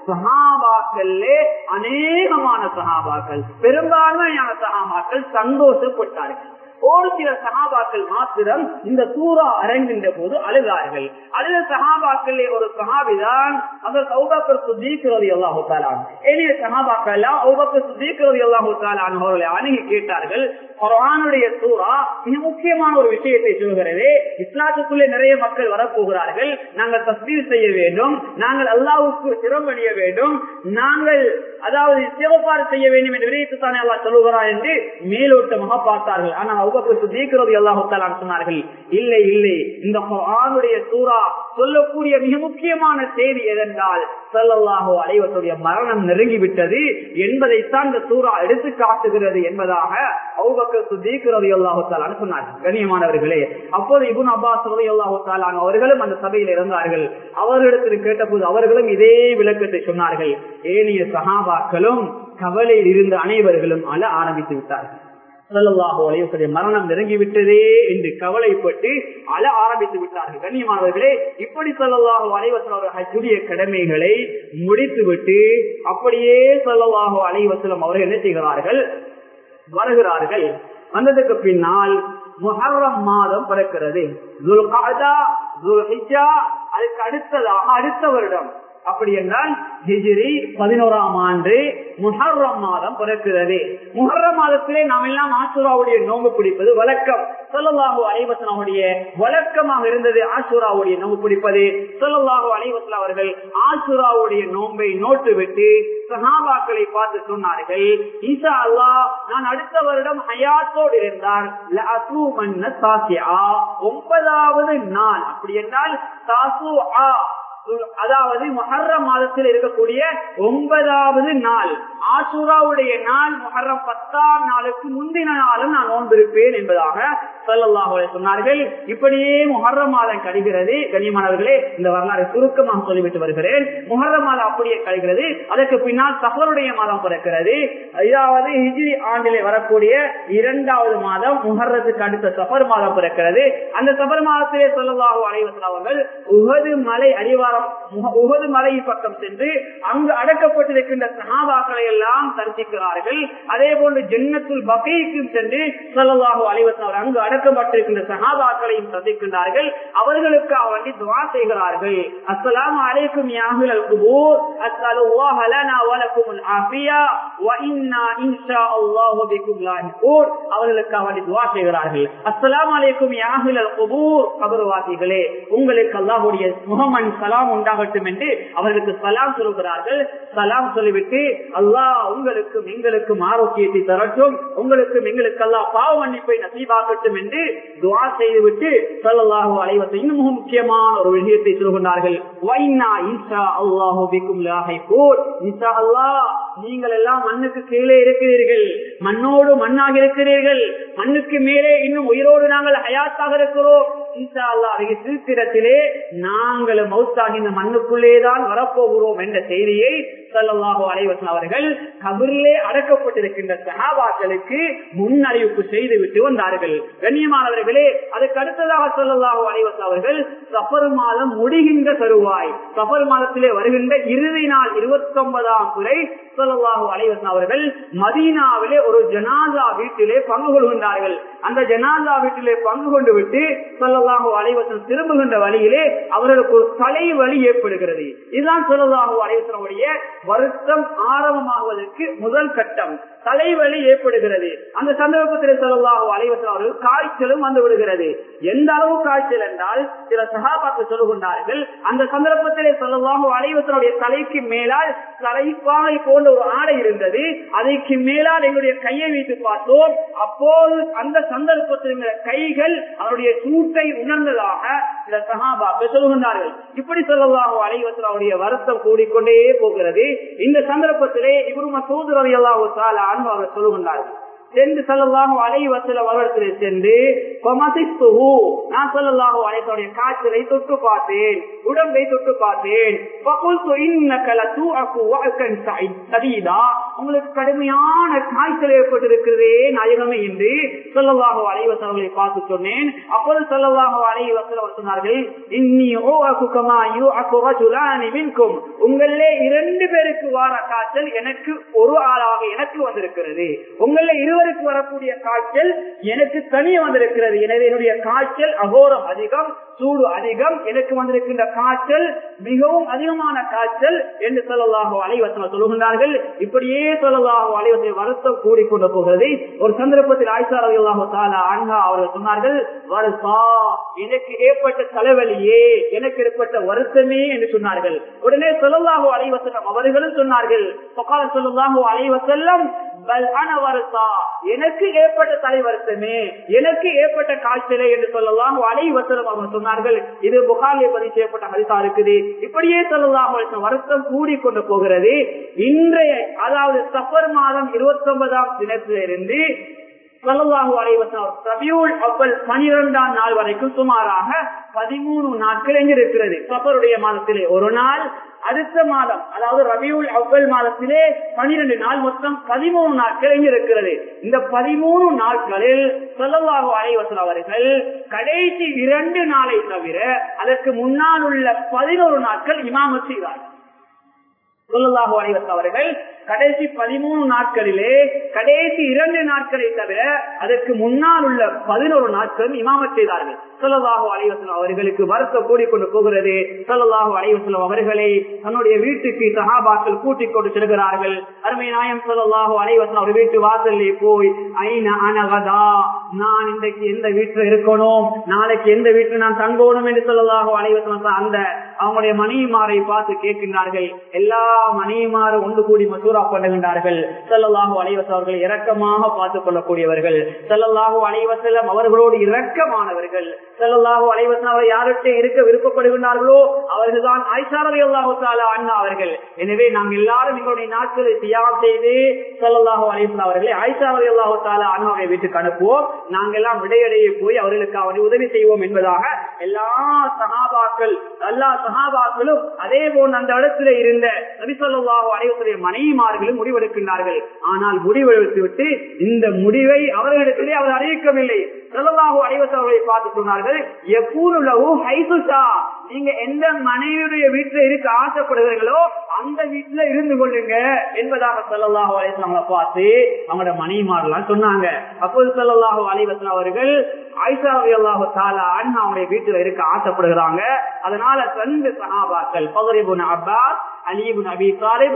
சகாபாக்களே அநேகமான சகாபாக்கள் பெரும்பான்மையான சகாபாக்கள் சந்தோஷப்பட்டார்கள் ஒரு சில சகாபாக்கள் மாத்திரம் இந்த சூறா அரங்கின்ற போது அழுதார்கள் அழுத சகாபாக்களே ஒரு சகாபிதான் அந்த சௌபாக்கர் சுத்தீக்கிறது எல்லாம் தாலான் எளிய சகாபாக்கள் எல்லாம் சௌபாக்கர் சுத்தீக்கிறது எல்லாம் தாலான் அவர்களை அணுகி கேட்டார்கள் குரானுடைய சூறா மிக முக்கியமான ஒரு விஷயத்தை சொல்கிறது இஸ்லாத்துக்குள்ளே நிறைய மக்கள் வரப்போகிறார்கள் நாங்கள் தஸ்மீர் செய்ய வேண்டும் நாங்கள் அல்லாவுக்கு சிரமணிய வேண்டும் நாங்கள் அதாவது சிவப்பாறு செய்ய வேண்டும் என்று விரைத்துத்தானே அல்லா சொல்லுகிறார் என்று மேலோட்டமாக பார்த்தார்கள் ஆனால் அவ்வப்போது தீக்கிறது அல்லாஹாலான் சொன்னார்கள் இல்லை இல்லை இந்த ஆணுடைய சூறா சொல்லக்கூடிய மிக முக்கியமான செய்தி எதென்றால் செல்லல்லாஹோ அலைவத்துடைய மரணம் நெருங்கிவிட்டது என்பதைத்தான் இந்த சூறா எடுத்து காட்டுகிறது என்பதாக அவுபக்கர் சுத்தீக்கிறது அல்லாஹாலான் சொன்னார்கள் கண்ணியமானவர்களே அப்போது இபுன் அப்பாஸ் அல்லாஹாலான் அவர்களும் அந்த சபையில் இருந்தார்கள் அவர்களிடத்தில் கேட்டபோது அவர்களும் இதே விளக்கத்தை சொன்னார்கள் ஏனைய சகாபாக்களும் கவலையில் இருந்த அனைவர்களும் அழ ஆரம்பித்து விட்டார்கள் சல்லாஹோ அலைவசடைய மரணம் நெருங்கிவிட்டதே என்று கவலைப்பட்டு அழ ஆரம்பித்து விட்டார்கள் கண்ணியமானவர்களே இப்படி சொல்லலாகோ அலைவசம் ஹஜ்ஜுடைய கடமைகளை முடித்துவிட்டு அப்படியே சொல்லலாகோ அலைவசலம் அவர்கள் என்ன செய்கிறார்கள் வருகிறார்கள் வந்ததுக்கு பின்னால் முஹர்ரம் மாதம் பிறக்கிறது அதுக்கு அடுத்ததாக அடுத்த வருடம் அப்படி என்றால் ஹிஜிரி பதினோராம் ஆண்டு முஹர்ரம் மாதம் பிறக்கிறது முஹர்ரம் மாதத்திலே நாம் எல்லாம் ஆசுராவுடைய நோம்பு பிடிப்பது வழக்கம் சொல்லலாஹு அலைவசனுடைய வழக்கமாக இருந்தது ஆசுராவுடைய நோம்பு பிடிப்பது சொல்லலாஹு அலைவசன் அவர்கள் ஆசுராவுடைய நோன்பை நோட்டு விட்டு சஹாபாக்களை பார்த்து சொன்னார்கள் ஈசா அல்லா நான் அடுத்த வருடம் ஹயாத்தோடு இருந்தால் ஒன்பதாவது நாள் அப்படி என்றால் தாசு ஆ அதாவது மொஹர்ரம் மாதத்தில் இருக்கக்கூடிய ஒன்பதாவது நாள் ஆசூராவுடைய நாள் மொஹர்ரம் பத்தாம் நாளுக்கு முந்தின நாளும் நான் நோன்பிருப்பேன் என்பதாக சொல்லல்லாஹுடைய சொன்னார்கள் இப்படியே முஹர்ரம் மாதம் கழிகிறது கண்ணியமானவர்களே இந்த வரலாறு சுருக்கமாக சொல்லிவிட்டு வருகிறேன் முஹர்ரம் மாதம் அப்படியே கழிகிறது அதற்கு பின்னால் சஃபருடைய மாதம் பிறக்கிறது அதாவது ஹிஜ்ரி ஆண்டிலே வரக்கூடிய இரண்டாவது மாதம் முஹர்ரத்துக்கு அடுத்த சஃபர் மாதம் பிறக்கிறது அந்த சஃபர் மாதத்திலே சொல்லலாஹு அலைவசன் அவர்கள் உகது மலை அறிவாரம் உகது மலை பக்கம் சென்று அங்கு அடக்கப்பட்டிருக்கின்ற சகாபாக்களை எல்லாம் தரிசிக்கிறார்கள் அதே போன்று ஜென்னத்துல் பகைக்கும் சென்று சொல்லலாஹு அலைவசன் அவர் அங்கு அடக்கப்பட்டிருக்கின்ற சகாபாக்களையும் சந்திக்கின்றார்கள் அவர்களுக்காக வேண்டி துவா செய்கிறார்கள் அஸ்லாம் அலைக்கும் யாஹுல் அல் குபூர் அஸ்ஸலுல்லாஹ லனா வ லக்கும் அல் ஆஃபியா வ இன்னா இன்ஷா அல்லாஹு பிக்கும் லாஹிகூன் அவர்களுக்காக வேண்டி துவா செய்கிறார்கள் அஸ்ஸலாமு அலைக்கும் யாஹுல் அல் குபூர் கபர்வாசிகளே உங்களுக்கு அல்லாஹ்வுடைய முகமன் சலாம் உண்டாகட்டும் என்று அவர்களுக்கு சலாம் சொல்கிறார்கள் சலாம் சொல்லிவிட்டு அல்லாஹ் உங்களுக்கும் எங்களுக்கும் ஆரோக்கியத்தை தரட்டும் உங்களுக்கும் எங்களுக்கு அல்லாஹ் பாவ மன்னிப்பை நசீபாக்கட்டும் என்று துவா செய்துவிட்டு சொல்லலாஹு அலைவத்தை இன்னும் மிக முக்கியமான ஒரு விஷயத்தை சொல்கின்றார்கள் வைனா இன்ஷா அல்லாஹு பிக்கும் லாஹிகூன் இன்ஷா அல்லாஹ் நீங்கள் எல்லாம் மண்ணுக்கு கீழே இருக்கிறீர்கள் மண்ணோடு மண்ணாக இருக்கிறீர்கள் மண்ணுக்கு மேலே இன்னும் உயிரோடு நாங்கள் ஹயாத்தாக இருக்கிறோம் இன்ஷா அல்லாஹ் வெகு சீக்கிரத்திலே நாங்கள் மௌத்தாகி இந்த மண்ணுக்குள்ளே தான் வரப்போகிறோம் என்ற செய்தியை சல்லாஹூ அலைவசன் அவர்கள் கபிரிலே அடக்கப்பட்டிருக்கின்ற சஹாபாக்களுக்கு முன்னறிவிப்பு செய்து விட்டு வந்தார்கள் கண்ணியமானவர்களே அதுக்கு அடுத்ததாக சொல்லலாஹூ அலைவசன் அவர்கள் சஃபர் மாதம் முடிகின்ற தருவாய் சஃபர் மாதத்திலே வருகின்ற இறுதி நாள் இருபத்தி ஒன்பதாம் துறை சொல்லலாஹூ அலைவசன் அவர்கள் மதீனாவிலே ஒரு ஜனாதா வீட்டிலே பங்கு கொள்கின்றார்கள் அந்த ஜனாதா வீட்டிலே பங்கு கொண்டு விட்டு சொல்லலாஹூ அலைவசன் திரும்புகின்ற வழியிலே அவர்களுக்கு ஒரு தலை வலி ஏற்படுகிறது இதுதான் சொல்லலாஹூ அலைவசனுடைய வருத்தம் ஆரம்பமாகுவதற்கு முதல் கட்டம் தலைவலி ஏற்படுகிறது அந்த சந்தர்ப்பத்தில் சொல்லலாஹூ அலைவசன் அவர்கள் காய்ச்சலும் வந்து விடுகிறது எந்த அளவு காய்ச்சல் என்றால் சில சகாபாக்கள் சொல்லுகின்றார்கள் அந்த சந்தர்ப்பத்திலே சொல்லலாஹூ அலைவசனுடைய தலைக்கு மேலால் தலைப்பாவை போன்ற ஒரு ஆடை இருந்தது அதற்கு மேலால் எங்களுடைய கையை வைத்து பார்த்தோம் அப்போது அந்த சந்தர்ப்பத்தில் கைகள் அவருடைய சூட்டை உணர்ந்ததாக சில சகாபாக்கள் சொல்லுகின்றார்கள் இப்படி சொல்லலாஹூ அலைவசன் அவருடைய வருத்தம் கூடிக்கொண்டே போகிறது இந்த சந்தர்ப்பத்திலே இவரு மசூது ரவி அல்லாஹு அன்பு அவர் சொல்லுகின்றார்கள் சென்று சொல்லலாக அலைவசல வருடத்தில் சென்று நான் சொல்லலாக அலைத்தோடைய காய்ச்சலை தொட்டு பார்த்தேன் உடம்பை தொட்டு பார்த்தேன் உங்களுக்கு கடுமையான காய்ச்சல் ஏற்பட்டிருக்கிறதே நாயகமே என்று சொல்லலாக அலைவசல்களை பார்த்து சொன்னேன் அப்போது சொல்லலாக அலைவசல் சொன்னார்கள் உங்களே இரண்டு பேருக்கு வார காய்ச்சல் எனக்கு ஒரு ஆளாக எனக்கு வந்திருக்கிறது உங்களே இருவருக்கு வரக்கூடிய காய்ச்சல் எனக்கு தனியே வந்திருக்கிறது எனவே என்னுடைய காய்ச்சல் அகோரம் அதிகம் சூடு அதிகம் எனக்கு வந்திருக்கின்ற காய்ச்சல் மிகவும் அதிகமான காய்ச்சல் என்று சொல்லலாக அலைவசனம் சொல்லுகின்றார்கள் இப்படியே சொல்லலாக அலைவசனை வருத்தம் கூடிக்கொண்டு போகிறது ஒரு சந்தர்ப்பத்தில் ஆய்சார் அல்லாஹு அண்ணா அவர்கள் சொன்னார்கள் வருஷா எனக்கு ஏற்பட்ட தலைவலியே எனக்கு ஏற்பட்ட வருத்தமே என்று சொன்னார்கள் உடனே சொல்லலாக அலைவசனம் அவர்களும் சொன்னார்கள் சொல்லலாக அலைவசல்லம் எனக்கு ஏற்பட்ட தலை வருத்தமே எனக்கு ஏற்பட்ட காய்ச்சலே என்று சொல்லலாம் அலைவசலம் அவங்க சொன்னார்கள் இது புகாரிலே பதிவு செய்யப்பட்ட ஹரிசா இருக்குது இப்படியே சொல்லலாம் வருத்தம் கூடிக்கொண்டு போகிறது இன்றைய அதாவது சஃபர் மாதம் இருபத்தி ஒன்பதாம் தினத்திலிருந்து சொல்லலாஹு அலைவசம் ரபியூல் அவ்வல் பனிரெண்டாம் நாள் வரைக்கும் சுமாராக பதிமூணு நாட்கள் எங்கிருக்கிறது சஃபருடைய மாதத்திலே ஒரு நாள் அடுத்த மாதம் அதாவது ரபியுல் அவ்வல் மாதத்திலே பனிரெண்டு நாள் மொத்தம் பதிமூணு நாட்கள் எங்க இருக்கிறது இந்த பதிமூணு நாட்களில் சொல்லலாக அலைவசல் அவர்கள் கடைசி இரண்டு நாளை தவிர அதற்கு முன்னால் உள்ள பதினோரு நாட்கள் இமாமத் செய்வார்கள் சொல்லலாக அலைவசல் அவர்கள் கடைசி பதிமூணு நாட்களிலே கடைசி இரண்டு நாட்களை தவிர அதற்கு முன்னால் உள்ள பதினோரு நாட்களும் இமாமத் செய்தார்கள் சொல்லலாக அலைவசலம் அவர்களுக்கு வருத்த கூடிக்கொண்டு போகிறது சொல்லலாக அலைவசலம் அவர்களை தன்னுடைய வீட்டுக்கு சகாபாக்கள் கூட்டிக் கொண்டு செல்கிறார்கள் அருமை நாயம் சொல்லலாக அலைவசலம் அவர் வீட்டு வாசல்லே போய் ஐன அனகதா நான் இன்றைக்கு எந்த வீட்டுல இருக்கணும் நாளைக்கு எந்த வீட்டுல நான் தங்கணும் என்று சொல்லலாக அலைவசலம் அந்த அவங்களுடைய மணிமாரை பார்த்து கேட்கின்றார்கள் எல்லா மணிமாரும் ஒன்று கூடி மசூரா பண்ணுகின்றார்கள் செல்லல்லாஹு அலைவசம் அவர்கள் இரக்கமாக பார்த்துக் கொள்ளக்கூடியவர்கள் செல்லல்லாஹு அலைவசலம் அவர்களோடு இரக்கமானவர்கள் செல்லல்லாஹு அலைவசம் அவர் யார்கிட்ட இருக்க விருப்பப்படுகின்றார்களோ அவர்கள் தான் ஐசாரதி அல்லாஹு அண்ணா அவர்கள் எனவே நாங்கள் எல்லாரும் எங்களுடைய நாட்களை தியாகம் செய்து செல்லல்லாஹு அலைவசம் அவர்களை ஐசாரதி அல்லாஹு அண்ணாவை வீட்டுக்கு அனுப்புவோம் நாங்கள் எல்லாம் விடையடைய போய் அவர்களுக்கு அவரை உதவி செய்வோம் என்பதாக எல்லா சகாபாக்கள் எல்லா சகாபாக்களும் அதே போன்று அந்த இடத்துல இருந்த நபிசல்லாஹு அலைவசடைய மனைவிமார்களும் முடிவெடுக்கின்றார்கள் ஆனால் முடிவெடுத்து விட்டு இந்த முடிவை அவர்களிடத்திலே அவர் அறிவிக்கவில்லை செல்லலாக அனைவசவர்களை பார்த்து சொன்னார்கள் எப்பூருளவு ஹைசுஷா நீங்க எந்த மனைவியுடைய வீட்டுல இருக்க ஆசைப்படுகிறீர்களோ அந்த வீட்டுல இருந்து கொள்ளுங்க என்பதாக செல்லல்லாஹு அலைவசவங்களை பார்த்து அவங்களோட மனைவிமாரெல்லாம் சொன்னாங்க அப்போது செல்லல்லாஹு அலைவசன் அவர்கள் ஆயிஷா அல்லாஹு தாலா அண்ணா அவங்களுடைய வீட்டுல இருக்க ஆசைப்படுகிறாங்க அதனால ரெண்டு சகாபாக்கள் பகரிபுன் அப்பாஸ் அலிபுன் அபி தாலிப்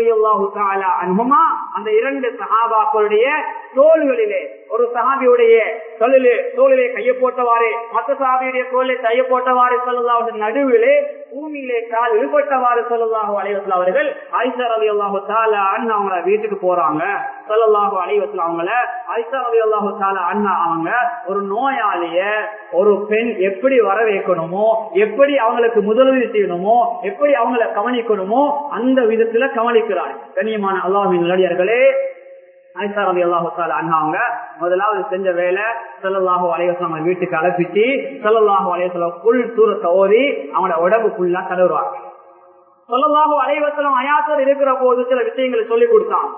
அன்புமா அந்த இரண்டு சகாபாக்களுடைய தோள்களிலே ஒரு சகாபியுடைய தொழிலே தோளிலே கைய போட்டவாறு மற்ற சகாபியுடைய தோளிலே கைய போட்டவாறு சொல்லலாம் நடுவிலே பூமியிலே கால் விடுபட்டவாறு சொல்லலாக அலைவசல் அவர்கள் ஐசர் அலி அல்லாஹு தாலா அண்ணா அவங்கள வீட்டுக்கு போறாங்க சொல்லலாக அலைவசல் அவங்கள ஐசர் அலி அல்லாஹு தாலா அண்ணா அவங்க ஒரு நோயாளிய ஒரு பெண் எப்படி வர வைக்கணுமோ எப்படி அவங்களுக்கு முதலுதவி செய்யணுமோ எப்படி அவங்களை கவனிக்கணுமோ அந்த விதத்துல கவனிக்கிறார் கண்ணியமான அல்லாஹின் நல்லடியார்களே ஐசாரதி அல்லாஹால அண்ணாங்க முதலாவது செஞ்ச வேலை செல்லல்லாஹு அலைவசம் வீட்டுக்கு அழைப்பிச்சு செல்லல்லாஹு அலைவசம் புல் தூரத்தை ஓதி அவனோட உடம்பு ஃபுல்லா தடவுறாங்க சொல்லலாக அலைவசலம் அயாத்தர் இருக்கிற போது சில விஷயங்களை சொல்லி கொடுத்தான்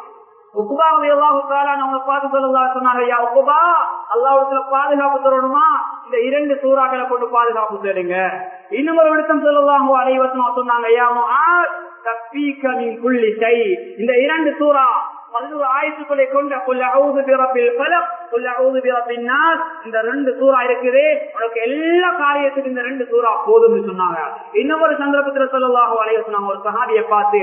பாதுகாப்பு தரணுமா இந்த இரண்டு சூறாக்களை கொண்டு பாதுகாப்பு தேடுங்க இன்னும் ஒரு விடுத்தம் சொல்லலாம் அலைவசனம் சொன்னாங்க இந்த இரண்டு சூறா பதினோரு ஆயிரத்துக்களை கொண்ட இந்த ரெண்டு சூறா இருக்குது உனக்கு எல்லா காரியத்துக்கும் இந்த ரெண்டு சூறா போதும் சொன்னாங்க இன்னொரு சந்தர்ப்பத்தில் சொல்லலாக வளைய சொன்னாங்க ஒரு சகாபியை பார்த்து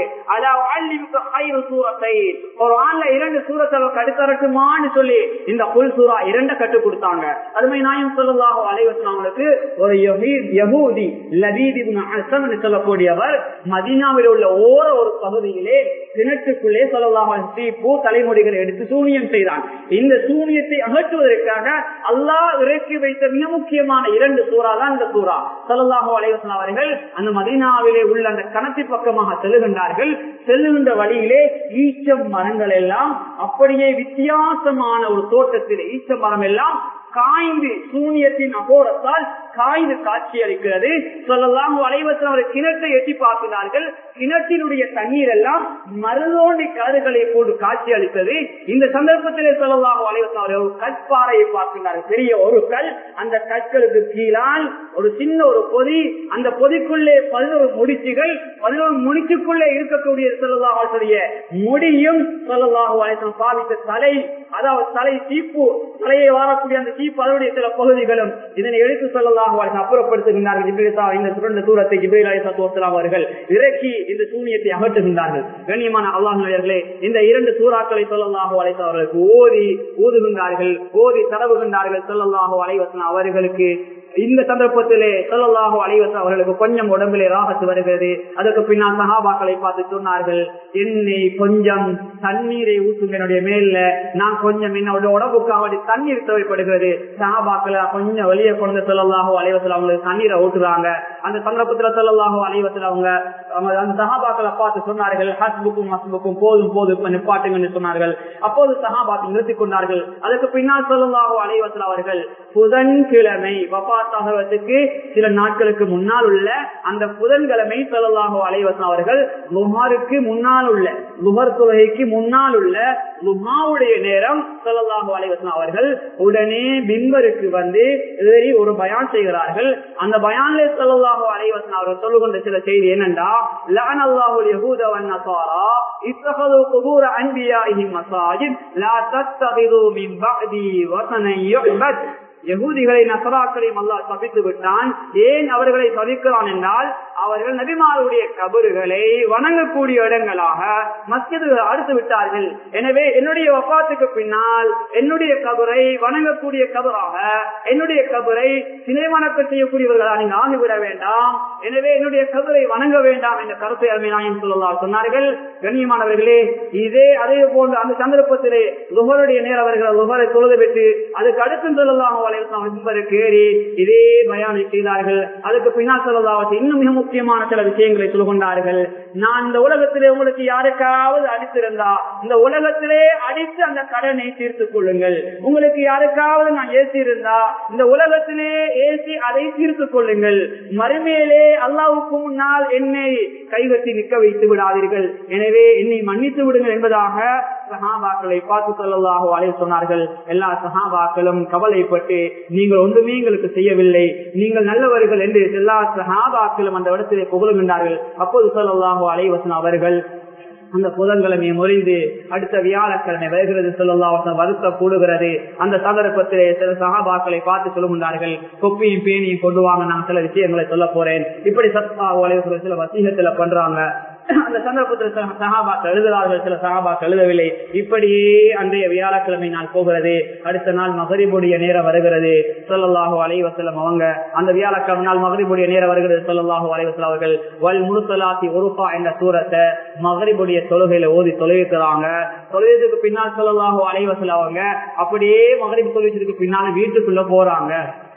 சூரத்தை ஒரு ஆண்ல இரண்டு சூரத்தை கடுத்தரட்டுமான்னு சொல்லி இந்த புல் சூறா இரண்ட கட்டு கொடுத்தாங்க அதுமாதிரி நாயும் சொல்லலாக வளைய சொன்னவங்களுக்கு ஒரு யகூதி லபீதி சொல்லக்கூடியவர் மதினாவில் உள்ள ஓர ஒரு பகுதியிலே கிணற்றுக்குள்ளே சொல்லலாக பூ தலைமுடிகளை எடுத்து சூனியம் செய்தான் இந்த சூனியத்தை அகற்றுவதற்காக அல்லாஹ் இறக்கி வைத்த மிக முக்கியமான இரண்டு சூறா தான் இந்த சூறா சல்லாஹு அலைவசன் அவர்கள் அந்த மதீனாவிலே உள்ள அந்த கணத்தி பக்கமாக செல்லுகின்றார்கள் செல்லுகின்ற வழியிலே ஈச்சம் மரங்கள் எல்லாம் அப்படியே வித்தியாசமான ஒரு தோட்டத்தில் ஈச்ச மரம் எல்லாம் காய்ந்து சூனியத்தின் அகோரத்தால் காய்ந்து காட்சி அளிக்கிறது சொல்லலாம் வளைவத்தில் அவர் கிணற்றை எட்டி பார்க்கிறார்கள் கிணற்றினுடைய தண்ணீர் எல்லாம் மருதோண்டி கருகளை போட்டு காட்சி அளித்தது இந்த சந்தர்ப்பத்திலே சொல்லலாம் வளைவத்தில் அவர் ஒரு கற்பாறையை பார்க்கிறார்கள் பெரிய ஒரு கல் அந்த கற்களுக்கு கீழால் ஒரு சின்ன ஒரு பொதி அந்த பொதிக்குள்ளே பதினோரு முடிச்சுகள் பதினோரு முடிச்சுக்குள்ளே இருக்கக்கூடிய சொல்லலாஹுடைய முடியும் சொல்லலாஹு அலைசம் பாவித்த தலை அதாவது தலை சீப்பு தலையை வாரக்கூடிய அந்த சீப்பு அதனுடைய சில பகுதிகளும் இதனை எடுத்து சொல்லலாம் அப்புறப்படுத்துகின்றார்கள் இந்த சுரண்ட தூரத்தை ஜிபிரில் அலிசலாம் அவர்கள் இறக்கி இந்த சூனியத்தை அகற்றுகின்றார்கள் கண்ணியமான அல்லாஹர்களே இந்த இரண்டு சூறாக்களை சொல்லலாக அழைத்த அவர்களுக்கு ஓதி ஊதுகின்றார்கள் ஓதி தடவுகின்றார்கள் சொல்லலாக அலைவசன் அவர்களுக்கு இந்த சந்தர்ப்பத்திலே சொல்லலாக அலைவசன் அவர்களுக்கு கொஞ்சம் உடம்பிலே ராகத்து வருகிறது அதற்கு பின்னால் சகாபாக்களை பார்த்து சொன்னார்கள் என்னை கொஞ்சம் தண்ணீரை ஊற்றுங்க என்னுடைய மேல நான் கொஞ்சம் என்னோட உடம்புக்காக தண்ணீர் தேவைப்படுகிறது சகாபாக்களை கொஞ்சம் வெளியே கொண்டு சொல்லலாக அலைவசல் அவங்களுக்கு தண்ணீரை ஊற்றுறாங்க அந்த சந்தர்ப்பத்துல சொல்லலாக அலைவசல் அவங்க அந்த சகாபாக்களை பார்த்து சொன்னார்கள் ஹஸ்புக்கும் மஸ்புக்கும் போதும் போதும் இப்ப நிப்பாட்டுங்கன்னு சொன்னார்கள் அப்போது சகாபாக்கள் நிறுத்திக் கொண்டார்கள் அதுக்கு பின்னால் சொல்லலாக அலைவசல் அவர்கள் புதன்கிழமை வபாத்தாகிறதுக்கு சில நாட்களுக்கு முன்னால் உள்ள அந்த புதன்கிழமை சொல்லலாக அலைவசன் அவர்கள் லுஹாருக்கு முன்னால் உள்ள லுஹர் தொகைக்கு முன்னால் உள்ள லுஹாவுடைய நேரம் சொல்லலாக அலைவசன் அவர்கள் உடனே பிம்பருக்கு வந்து ஏறி ஒரு பயான் செய்கிறார்கள் அந்த பயான்ல சொல்லலாக அலைவசன் அவர்கள் சொல்லுகின்ற சில செய்தி என்னண்டா لعن الله اليهود والنصارى اتخذوا قبور انبيائهم مساجد لا تتخذوا من بعدي وثنا يعبد யகூதிகளை நசராக்களையும் அல்லா சபித்து விட்டான் ஏன் அவர்களை சபிக்கிறான் என்றால் அவர்கள் நபிமாருடைய கபறுகளை வணங்கக்கூடிய இடங்களாக மஸ்ஜிது அடுத்து விட்டார்கள் எனவே என்னுடைய வப்பாத்துக்கு பின்னால் என்னுடைய கபரை வணங்கக்கூடிய கபராக என்னுடைய கபரை சிலை வணக்க செய்யக்கூடியவர்களாக நீங்க ஆகிவிட வேண்டாம் எனவே என்னுடைய கபரை வணங்க வேண்டாம் என்ற கருத்தை அருமையாயும் சொல்லலாம் சொன்னார்கள் கண்ணியமானவர்களே இதே அதே போன்று அந்த சந்தர்ப்பத்திலே லுகருடைய நேரம் அவர்கள் லுகரை தொழுது பெற்று அதுக்கு அடுத்து சொல்லலாம் ஏறி இதே பயானை செய்தார்கள் அதுக்கு பின்னால் சொல்லலாவது இன்னும் மிக முக்கியமான சில விஷயங்களை சொல்லுகொண்டார்கள் நான் இந்த உலகத்திலே உங்களுக்கு யாருக்காவது அடித்திருந்தா இந்த உலகத்திலே அடித்து அந்த கடனை தீர்த்துக் கொள்ளுங்கள் உங்களுக்கு யாருக்காவது நான் ஏசி இருந்தா இந்த உலகத்திலே ஏசி அதை தீர்த்துக் கொள்ளுங்கள் மறுமையிலே அல்லாவுக்கு முன்னால் என்னை கைகட்டி நிற்க வைத்து விடாதீர்கள் எனவே என்னை மன்னித்து விடுங்கள் என்பதாக சஹாபாக்களை பார்த்து சொல்லலாக அழைய சொன்னார்கள் எல்லா சஹாபாக்களும் கவலைப்பட்டு நீங்கள் ஒன்றுமே எங்களுக்கு செய்யவில்லை நீங்கள் நல்லவர்கள் என்று எல்லா சஹாபாக்களும் அந்த இடத்திலே புகழுகின்றார்கள் அப்போது சொல்லலாக அலைவசன் அவர்கள் அந்த புதன்கிழமை முறிந்து அடுத்த வியாழக்கிழமை வருகிறது சொல்லலாம் வருத்த கூடுகிறது அந்த சந்தர்ப்பத்திலே சில சகாபாக்களை பார்த்து சொல்லுகின்றார்கள் கொப்பியும் பேனியும் கொண்டு வாங்க நான் சில விஷயங்களை சொல்ல போறேன் இப்படி சத்தா சில வசீகத்துல பண்றாங்க அந்த சந்தர்ப்பத்தில் சில சகாபாக்கள் எழுதுகிறார்கள் சில சகாபாக்கள் எழுதவில்லை இப்படியே அன்றைய வியாழக்கிழமை நாள் போகிறது அடுத்த நாள் மகரிபுடைய நேரம் வருகிறது சொல்லல்லாஹு அலைவசலம் அவங்க அந்த வியாழக்கிழமை நாள் மகரிபுடைய நேரம் வருகிறது சொல்லல்லாஹு அலைவசலம் அவர்கள் வல் முழுத்தலாத்தி ஒருபா என்ற சூரத்தை மகரிபுடைய தொழுகையில ஓதி தொலைவிக்கிறாங்க தொலைவதுக்கு பின்னால் சொல்லலாஹு அலைவசலம் அவங்க அப்படியே மகரிபு தொழுவதற்கு பின்னால வீட்டுக்குள்ள போறாங்க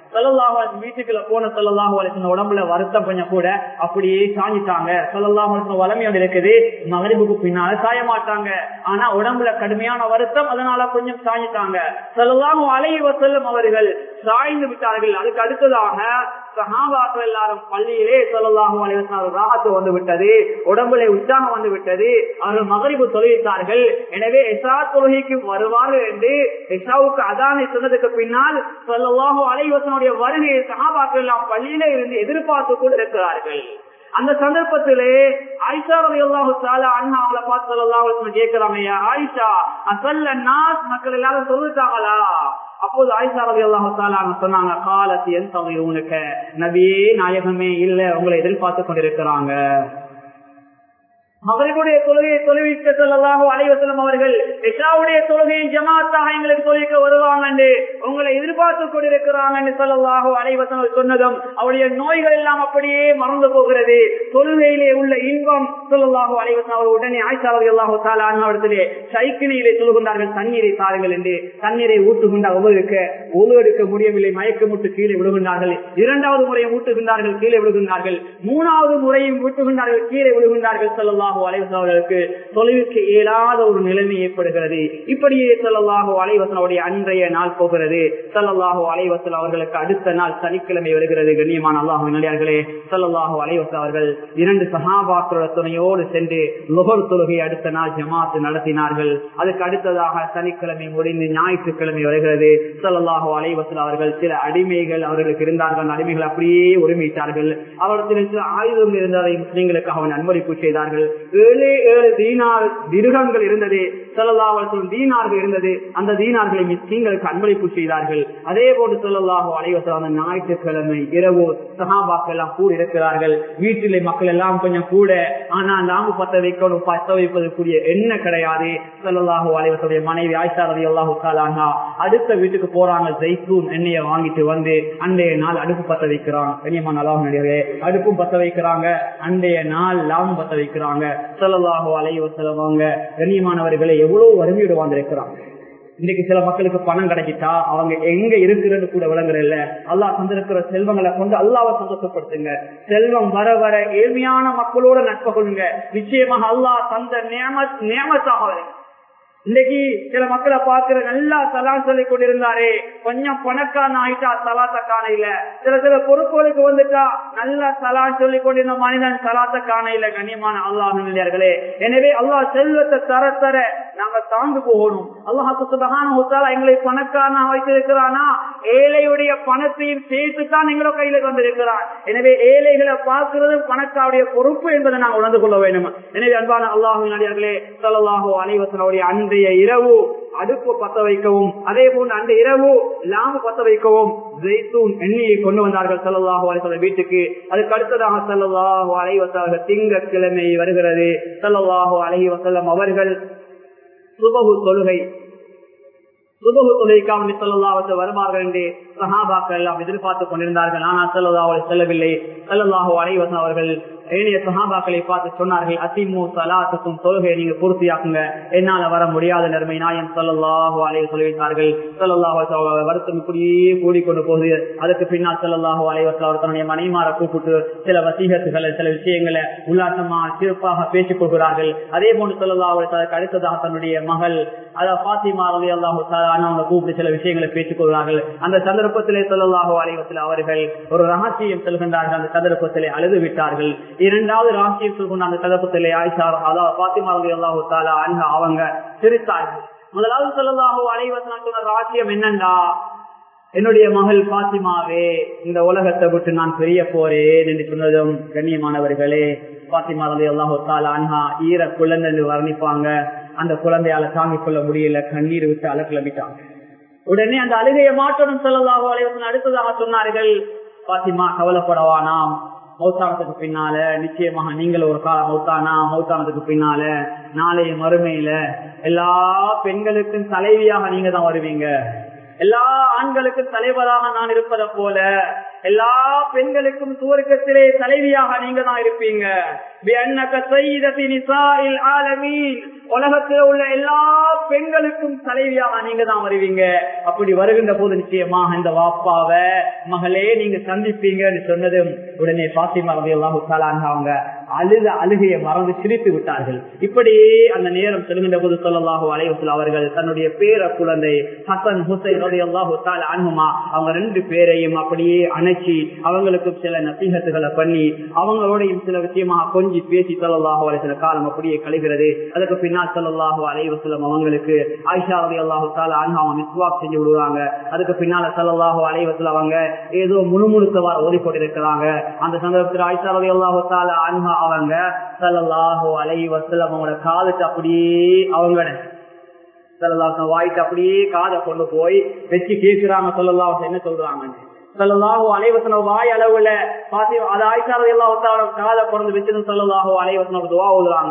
சல்லல்லாஹு வீட்டுக்குள்ள போன சல்லல்லாஹு அலிசன் உடம்புல வருத்தம் கொஞ்சம் கூட அப்படியே சாஞ்சிட்டாங்க சல்லல்லாஹு அலிசன் வளமையோடு இருக்குது மகரிபுக்கு பின்னால சாய மாட்டாங்க ஆனா உடம்புல கடுமையான வருத்தம் அதனால கொஞ்சம் சாஞ்சிட்டாங்க சல்லல்லாஹு அலைஹி வஸல்லம் அவர்கள் சாய்ந்து விட்டார்கள் அதுக்கு அடுத்ததாக சஹாபாக்கள் எல்லாரும் பள்ளியிலே சொல்லலாகும் ராகத்து வந்து விட்டது உடம்புல உற்சாகம் வந்து விட்டது அவர்கள் மகரிபு தொழுவித்தார்கள் எனவே எசா தொழுகைக்கு வருவார்கள் என்று எசாவுக்கு அதானை சொன்னதுக்கு பின்னால் சொல்லலாகும் அலைவசனுடைய வருகையை சஹாபாக்கள் எல்லாம் பள்ளியிலே இருந்து எதிர்பார்த்து கூட இருக்கிறார்கள் அந்த சந்தர்ப்பத்திலே ஆயிஷா ரவி அல்லாஹு சாலா அண்ணா அவளை பார்த்து சொல்லலாம் கேட்கிறாங்க ஆயிஷா அசல்ல நாஸ் மக்கள் எல்லாரும் சொல்லிட்டாங்களா அப்போது ஆயிஷா ரவி அல்லாஹு சாலா சொன்னாங்க காலத்து என் தொகை உனக்கு நபியே நாயகமே இல்ல உங்களை எதிர்பார்த்து கொண்டிருக்கிறாங்க மகளிருடைய தொழுகையை தொழுவிக்க சொல்லலாம் அலைவசலம் அவர்கள் இஷாவுடைய தொழுகையை ஜமாத்தாக எங்களுக்கு தொழிலுக்க வருவாங்க என்று உங்களை எதிர்பார்த்து கொண்டிருக்கிறாங்க என்று சொல்லலாக அலைவசம் சொன்னதும் அவருடைய நோய்கள் எல்லாம் அப்படியே மறந்து போகிறது தொழுகையிலே உள்ள இன்பம் சொல்லலாக அலைவசம் அவர் உடனே ஆய்ச்சாளர்கள் அல்லாஹு தாலாவிடத்திலே சைக்கிளிலே சொல்லுகின்றார்கள் தண்ணீரை தாருங்கள் என்று தண்ணீரை ஊட்டுகின்றார் ஒவ்வொருக்க ஒழு எடுக்க முடியவில்லை மயக்கமுட்டு கீழே விழுகின்றார்கள் இரண்டாவது முறையும் ஊட்டுகின்றார்கள் கீழே விழுகின்றார்கள் மூணாவது முறையும் ஊட்டுகின்றார்கள் கீழே விழுகின்றார்கள் சொல்லலாம் சல்லாஹு அலைவசவர்களுக்கு தொழிலுக்கு இயலாத ஒரு நிலைமை ஏற்படுகிறது இப்படியே சல்லாஹு அலைவசனுடைய அன்றைய நாள் போகிறது சல்லாஹு அலைவசல் அவர்களுக்கு அடுத்த நாள் சனிக்கிழமை வருகிறது கண்ணியமான அல்லாஹு நிலையார்களே சல்லாஹு அலைவசல் அவர்கள் இரண்டு சகாபாக்களோட துணையோடு சென்று லொகர் தொழுகை அடுத்த நாள் ஜமாத்து நடத்தினார்கள் அதுக்கு அடுத்ததாக சனிக்கிழமை முடிந்து ஞாயிற்றுக்கிழமை வருகிறது சல்லாஹு அலைவசல் அவர்கள் சில அடிமைகள் அவர்களுக்கு இருந்தார்கள் அடிமைகள் அப்படியே உரிமைத்தார்கள் அவர்களுக்கு சில ஆயுதம் இருந்ததை முஸ்லீம்களுக்கு அவன் அனுமதிப்பு செய்தார்கள் ஏழு ஏழு தீனார் திருகங்கள் இருந்தது சொல்லலாவற்றும் தீனார்கள் இருந்தது அந்த தீனார்களை மிஸ்கீங்களுக்கு அன்பளிப்பு செய்தார்கள் அதே போன்று சொல்லலாக அலைவசம் அந்த ஞாயிற்றுக்கிழமை இரவு சகாபாக்கள் எல்லாம் கூட இருக்கிறார்கள் வீட்டிலே மக்கள் எல்லாம் கொஞ்சம் கூட ஆனா நாம பத்த வைக்கணும் பத்த வைப்பதற்குரிய என்ன கிடையாது சொல்லலாக அலைவசோடைய மனைவி ஆய்ச்சாரதி அல்லாஹு காலானா அடுத்த வீட்டுக்கு போறாங்க ஜெய்தூன் எண்ணெயை வாங்கிட்டு வந்து அன்றைய நாள் அடுப்பு பத்த வைக்கிறாங்க கண்ணியமான அல்லாஹ் அடுப்பும் பத்த வைக்கிறாங்க அன்றைய நாள் லாபம் பத்த வைக்கிறாங்க சொல்லலாகோ அலைவ செலவாங்க கண்ணியமானவர்களை எவ்வளவு வறுமையோடு வாழ்ந்திருக்கிறாங்க இன்னைக்கு சில மக்களுக்கு பணம் கிடைச்சிட்டா அவங்க எங்க இருக்கிறது கூட விளங்குற இல்ல அல்லா தந்திருக்கிற செல்வங்களை கொண்டு அல்லாவை சந்தோஷப்படுத்துங்க செல்வம் வர வர ஏழ்மையான மக்களோட நட்பு கொள்ளுங்க நிச்சயமாக அல்லாஹ் தந்த நியம நியமத்தாக இன்னைக்கு சில மக்களை பாக்குற நல்லா சலான் சொல்லி கொண்டிருந்தாரே கொஞ்சம் பணக்கான ஆயிட்டா சலாத்த காண இல்ல சில சில பொறுப்புகளுக்கு வந்துட்டா நல்லா சலான் சொல்லி கொண்டிருந்த மனிதன் சலாத்த காண இல்ல கண்ணியமான அல்லாஹர்களே எனவே அல்லாஹ் செல்வத்தை தர தர நாங்க தாழ்ந்து போகணும் அல்லாஹாக்கு சுபகான எங்களை பணக்காரனா வைத்திருக்கிறானா ஏழையுடைய பணத்தையும் சேர்த்து தான் எங்களோட கையில வந்திருக்கிறான் எனவே ஏழைகளை பார்க்கிறது பணக்காருடைய பொறுப்பு என்பதை நாங்கள் உணர்ந்து கொள்ள வேண்டும் எனவே அன்பான அல்லாஹு நடிகர்களே சொல்லலாகோ அனைவசனுடைய அன்றைய இரவு அடுப்பு பத்த வைக்கவும் அதே போன்று அந்த இரவு லாம பத்த வைக்கவும் ஜெய்தூன் எண்ணெயை கொண்டு வந்தார்கள் சல்லாஹு அலைவச வீட்டுக்கு அதுக்கு அடுத்ததாக சல்லாஹு அலைவசாக திங்கக்கிழமை வருகிறது சல்லாஹு அலஹி வசல்லம் அவர்கள் சுபகு தொழுகை சுபகு தொழுகைக்காக சொல்லலாவத்து வருவார்கள் என்று சஹாபாக்கள் எல்லாம் எதிர்பார்த்து கொண்டிருந்தார்கள் ஆனால் செல்லல்லாஹு செல்லவில்லை செல்லல்லாஹு அலைவசன் அவர்கள் ஏனைய சஹாபாக்களை பார்த்து சொன்னார்கள் அசிமு சலாத்துக்கும் தொழுகை நீங்க பூர்த்தியாக்குங்க என்னால வர முடியாத நிலைமை நாயம் சொல்லல்லாஹு அலைய சொல்லிவிட்டார்கள் சொல்லல்லாஹு வருத்தம் இப்படியே கூடிக்கொண்டு போகுது அதுக்கு பின்னால் சொல்லல்லாஹு அலைவசல் அவர் தன்னுடைய மனைமார கூப்பிட்டு சில வசீகத்துகளை சில விஷயங்களை உல்லாசமா சிறப்பாக பேசிக் கொள்கிறார்கள் அதே போன்று சொல்லல்லாஹு அதற்கு அடுத்ததாக தன்னுடைய மகள் அதாவது பாத்திமா அலி அல்லாஹு அவங்க கூப்பிட்டு சில விஷயங்களை பேசிக் கொள்கிறார்கள் அந்த சந்தர்ப்பத்திலே சொல்லல்லாஹு அலைவத்தில் அவர்கள் ஒரு ரகசியம் செல்கின்றார்கள் அந்த சந்தர்ப்பத்திலே அழுது விட்டார்கள் இரண்டாவது ராசியம் சொல்கின்ற அந்த சந்தர்ப்பத்திலே ஆயிஷா அதாவது பாத்திமா அலி அல்லாஹு தாலா அவங்க சிரித்தார்கள் முதலாவது சொல்லலாஹு அலைவசனா சொன்ன ராசியம் என்னண்டா என்னுடைய மகள் பாத்திமாவே இந்த உலகத்தை விட்டு நான் பெரிய போறேன் என்று சொன்னதும் கண்ணியமானவர்களே பாத்திமா அலி அல்லாஹு தாலா அன்ஹா ஈர குழந்தை வர்ணிப்பாங்க அந்த குழந்தையால தாங்கிக் கொள்ள முடியல கண்ணீர் விட்டு அல கிளம்பிட்டாங்க உடனே அந்த அழுகையை மாற்றணும் சொல்லலாக அலைவசன் அடுத்ததாக சொன்னார்கள் பாத்திமா கவலைப்படவானாம் மௌத்தானத்துக்கு பின்னால நிச்சயமாக நீங்கள் ஒரு கால மௌத்தானா மௌத்தானத்துக்கு பின்னால நாளைய மறுமையில எல்லா பெண்களுக்கும் தலைவியாக நீங்க தான் வருவீங்க எல்லா ஆண்களுக்கும் தலைவராக நான் இருப்பதை போல எல்லா பெண்களுக்கும் சுவர்க்கத்திலே தலைவியாக நீங்க தான் இருப்பீங்க உலகத்தில் உள்ள எல்லா பெண்களுக்கும் தலைவியாக நீங்க தான் வருவீங்க அப்படி வருகின்ற போது நிச்சயமாக இந்த வாப்பாவ மகளே நீங்க சந்திப்பீங்கன்னு சொன்னதும் உடனே பாத்திமா ரவி எல்லாம் அவங்க அழுத அழுகையை மறந்து சிரித்து விட்டார்கள் இப்படியே அந்த நேரம் செல்கின்ற போது சொல்லலாக அலைவசல் அவர்கள் தன்னுடைய பேர குழந்தை ஹசன் ஹுசைன் ரவி அல்லாஹு அனுமா அவங்க ரெண்டு பேரையும் அப்படியே அணைச்சி அவங்களுக்கு சில நசீகத்துகளை பண்ணி அவங்களோடையும் சில விஷயமாக கொஞ்சி பேசி சொல்லலாக வரை சில காலம் அப்படியே கழிகிறது அதுக்கு பின்னால் சொல்லலாக அலைவசலம் அவங்களுக்கு ஆயிஷா ரவி அல்லாஹு அன்ஹா அவங்க மிஸ்வாக் செஞ்சு விடுவாங்க அதுக்கு பின்னால சொல்லலாக அலைவசல் அவங்க ஏதோ முணுமுணுக்கவாறு ஓடிக்கொண்டிருக்கிறாங்க அந்த சந்தர்ப்பத்தில் ஆயிஷா ரவி அல்லாஹு அன்ஹா அவங்க சல்லாஹோ அலை வசலம் அவங்களோட காலுக்கு அப்படியே அவங்க சல்லாஹ் வாய்க்கு அப்படியே காதை கொண்டு போய் வச்சு கேட்கிறாங்க சொல்லலாம் என்ன சொல்றாங்க சொல்லலாஹோ அலைவசன வாய் அளவுல பாத்தி அது ஆயிஷாரதி எல்லாம் காதை பிறந்து வச்சிருந்து சொல்லலாஹோ அலைவசன துவா ஓதுறாங்க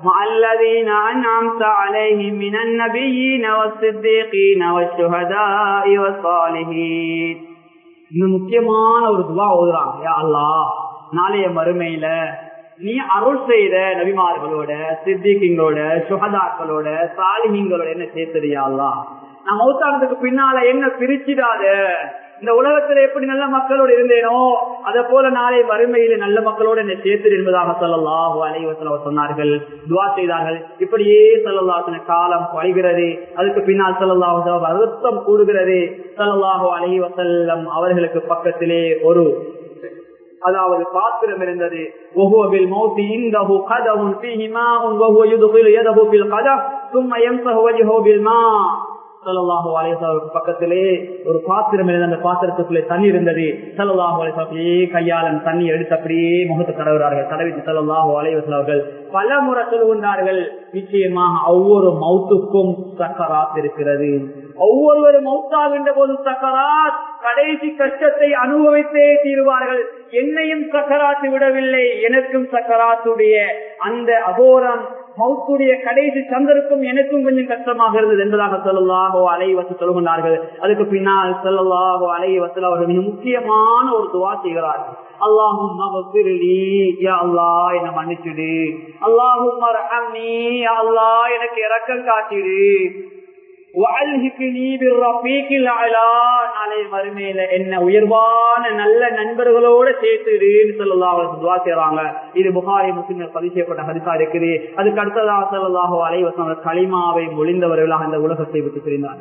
الذين أنعمت عليهم من النبيين والصديقين والشهداء والصالحين இன்னும் முக்கியமான ஒரு துவா ஓதுறாங்க யா அல்லாஹ் நாளைய மறுமையில நீ அருள் செய்த நபிமார்களோட சித்திகளோட சுகதாக்களோட சாலிஹீங்களோட என்ன சேர்த்தறியாளா நான் மௌத்தானதுக்கு பின்னால என்ன பிரிச்சிடாத இந்த உலகத்துல எப்படி நல்ல மக்களோடு இருந்தேனோ அத போல நாளை வறுமையில நல்ல மக்களோடு என்ன சேர்த்து என்பதாக சொல்லலாஹு அலைவசல சொன்னார்கள் துவா செய்தார்கள் இப்படியே சொல்லலாசன காலம் பழிகிறது அதுக்கு பின்னால் சொல்லலாஹு வருத்தம் கூடுகிறது சொல்லலாஹு அலைவசல்லம் அவர்களுக்கு பக்கத்திலே ஒரு அதாவது பாத்திரம் இருந்தது ஒவ்வொரு மௌத்தி இந்தஹு கதவும் ஃபீஹி மாஉன் வஹுவ யுத்கிலு யதஹு ஃபில் கதஹ் ثم يمسح وجهه بالماء சல்லாஹூ அலேசாவுக்கு பக்கத்திலே ஒரு பாத்திரம் இருந்த அந்த பாத்திரத்துக்குள்ளே தண்ணி இருந்தது சல்லாஹூ அலேசா அப்படியே கையாளன் தண்ணி எடுத்து அப்படியே முகத்தை தடவுறார்கள் தடவிட்டு சல்லாஹூ அலைவசல் அவர்கள் பல முறை சொல்கின்றார்கள் நிச்சயமாக ஒவ்வொரு மௌத்துக்கும் சக்கராத் இருக்கிறது ஒவ்வொருவரும் மௌத்தாகின்ற போது சக்கராத் கடைசி கஷ்டத்தை அனுபவித்தே தீருவார்கள் என்னையும் சக்கராத்து விடவில்லை எனக்கும் சக்கராத்துடைய அந்த அகோரம் மௌத்துடைய கடைசி சந்தர்ப்பம் எனக்கும் கொஞ்சம் கஷ்டமாக இருந்தது என்பதாக சொல்லலாகோ அலைவசு சொல்கின்றார்கள் அதுக்கு பின்னால் சொல்லலாகோ அலைவசல் அவர்கள் மிக முக்கியமான ஒரு துவா செய்கிறார்கள் அல்லாஹும் என்ன மன்னிச்சுடு அல்லாஹும் எனக்கு இறக்கம் காட்டிடு என்ன உயர்வான நல்ல நண்பர்களோட சேர்த்துடுன்னு சொல்லலாம் இது புகாரி முஸ்லிம் பதிவு செய்யப்பட்ட ஹரிசா இருக்குது அதுக்கு அடுத்ததாக சொல்லலாக அலைவசம் களிமாவை மொழிந்தவர்களாக அந்த உலகத்தை விட்டு பிரிந்தார்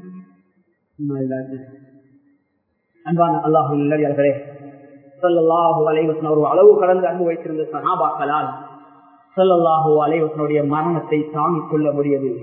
அன்பான அல்லாஹு இல்லையார்களே சொல்லல்லாஹு அலைவசன் ஒரு அளவு கடந்து அன்பு வைத்திருந்த சனாபாக்களால் சொல்லல்லாஹு அலைவசனுடைய மரணத்தை தாங்கிக் கொள்ள முடியவில்லை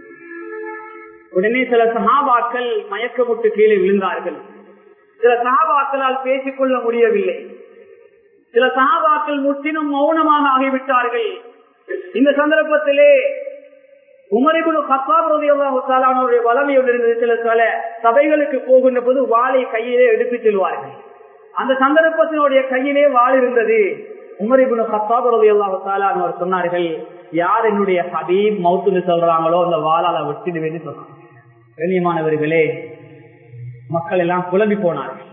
உடனே சில சகாபாக்கள் மயக்கமுட்டு கீழே விழுந்தார்கள் சில சகாபாக்களால் பேசிக் கொள்ள முடியவில்லை சில சகாபாக்கள் முற்றிலும் மௌனமாக ஆகிவிட்டார்கள் இந்த சந்தர்ப்பத்திலே உமரிபுல் கத்தாபுடைய வளமையோடு இருந்தது சில சில சபைகளுக்கு போகின்ற போது வாளை கையிலே எடுத்து செல்வார்கள் அந்த சந்தர்ப்பத்தினுடைய கையிலே வாள் இருந்தது உமரிபுல் கத்தாபுரதி அவர் சொன்னார்கள் யார் என்னுடைய ஹபீப் மவுத்துன்னு சொல்றாங்களோ அந்த வாளால விட்டுடுவேன்னு சொன்னாங்க கண்ணியமானவர்களே மக்கள் எல்லாம் குழம்பி போனார்கள்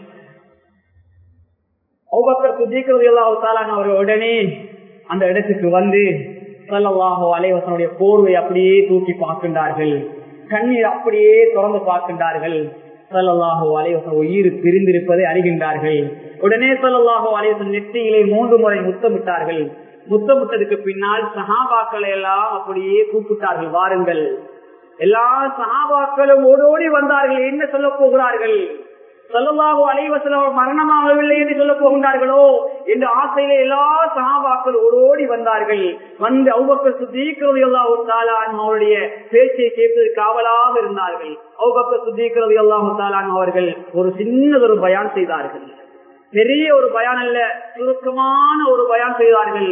அவர் உடனே அந்த இடத்துக்கு வந்து சல்லாஹோ அலைவசனுடைய போர்வை அப்படியே தூக்கி பார்க்கின்றார்கள் கண்ணீர் அப்படியே திறந்து பார்க்கின்றார்கள் சல்லாஹோ அலைவசன் உயிர் பிரிந்திருப்பதை அறிகின்றார்கள் உடனே சல்லாஹோ அலைவசன் நெற்றியிலே மூன்று முறை முத்தமிட்டார்கள் முத்தமிட்டதுக்கு பின்னால் சஹாபாக்களை எல்லாம் அப்படியே கூப்பிட்டார்கள் வாருங்கள் எல்லா சஹாபாக்களும் ஓடோடி வந்தார்கள் என்ன சொல்ல போகிறார்கள் சொல்லலாகோ அலைவசல மரணமாகவில்லை என்று சொல்ல போகின்றார்களோ என்ற ஆசையில எல்லா சகாபாக்கள் ஓடோடி வந்தார்கள் வந்து அவ்வப்பர் சுத்தீக்கிறது எல்லாம் அவருடைய பேச்சை கேட்பதற்கு காவலாக இருந்தார்கள் அவ்வப்பர் சுத்தீக்கிறது எல்லாம் அவர்கள் ஒரு சின்னதொரு பயான் செய்தார்கள் பெரிய ஒரு பயான் அல்ல சுருக்கமான ஒரு பயான் செய்தார்கள்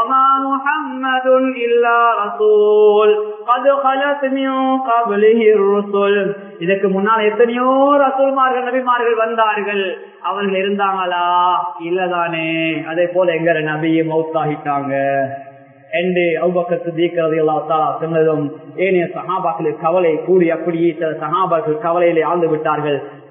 இதற்கு முன்னால் எத்தனையோ ரசூல்மார்கள் நபிமார்கள் வந்தார்கள் அவர்கள் இருந்தாங்களா இல்லதானே அதே போல எங்க நபியை மௌத்தாகிட்டாங்க என்று அவ்வக்கத்து தீக்கிறது எல்லாம் சொன்னதும் ஏனைய சகாபாக்களில் கவலை கூடி அப்படியே சில சகாபாக்கள் கவலையிலே ஆழ்ந்து விட்டார்கள்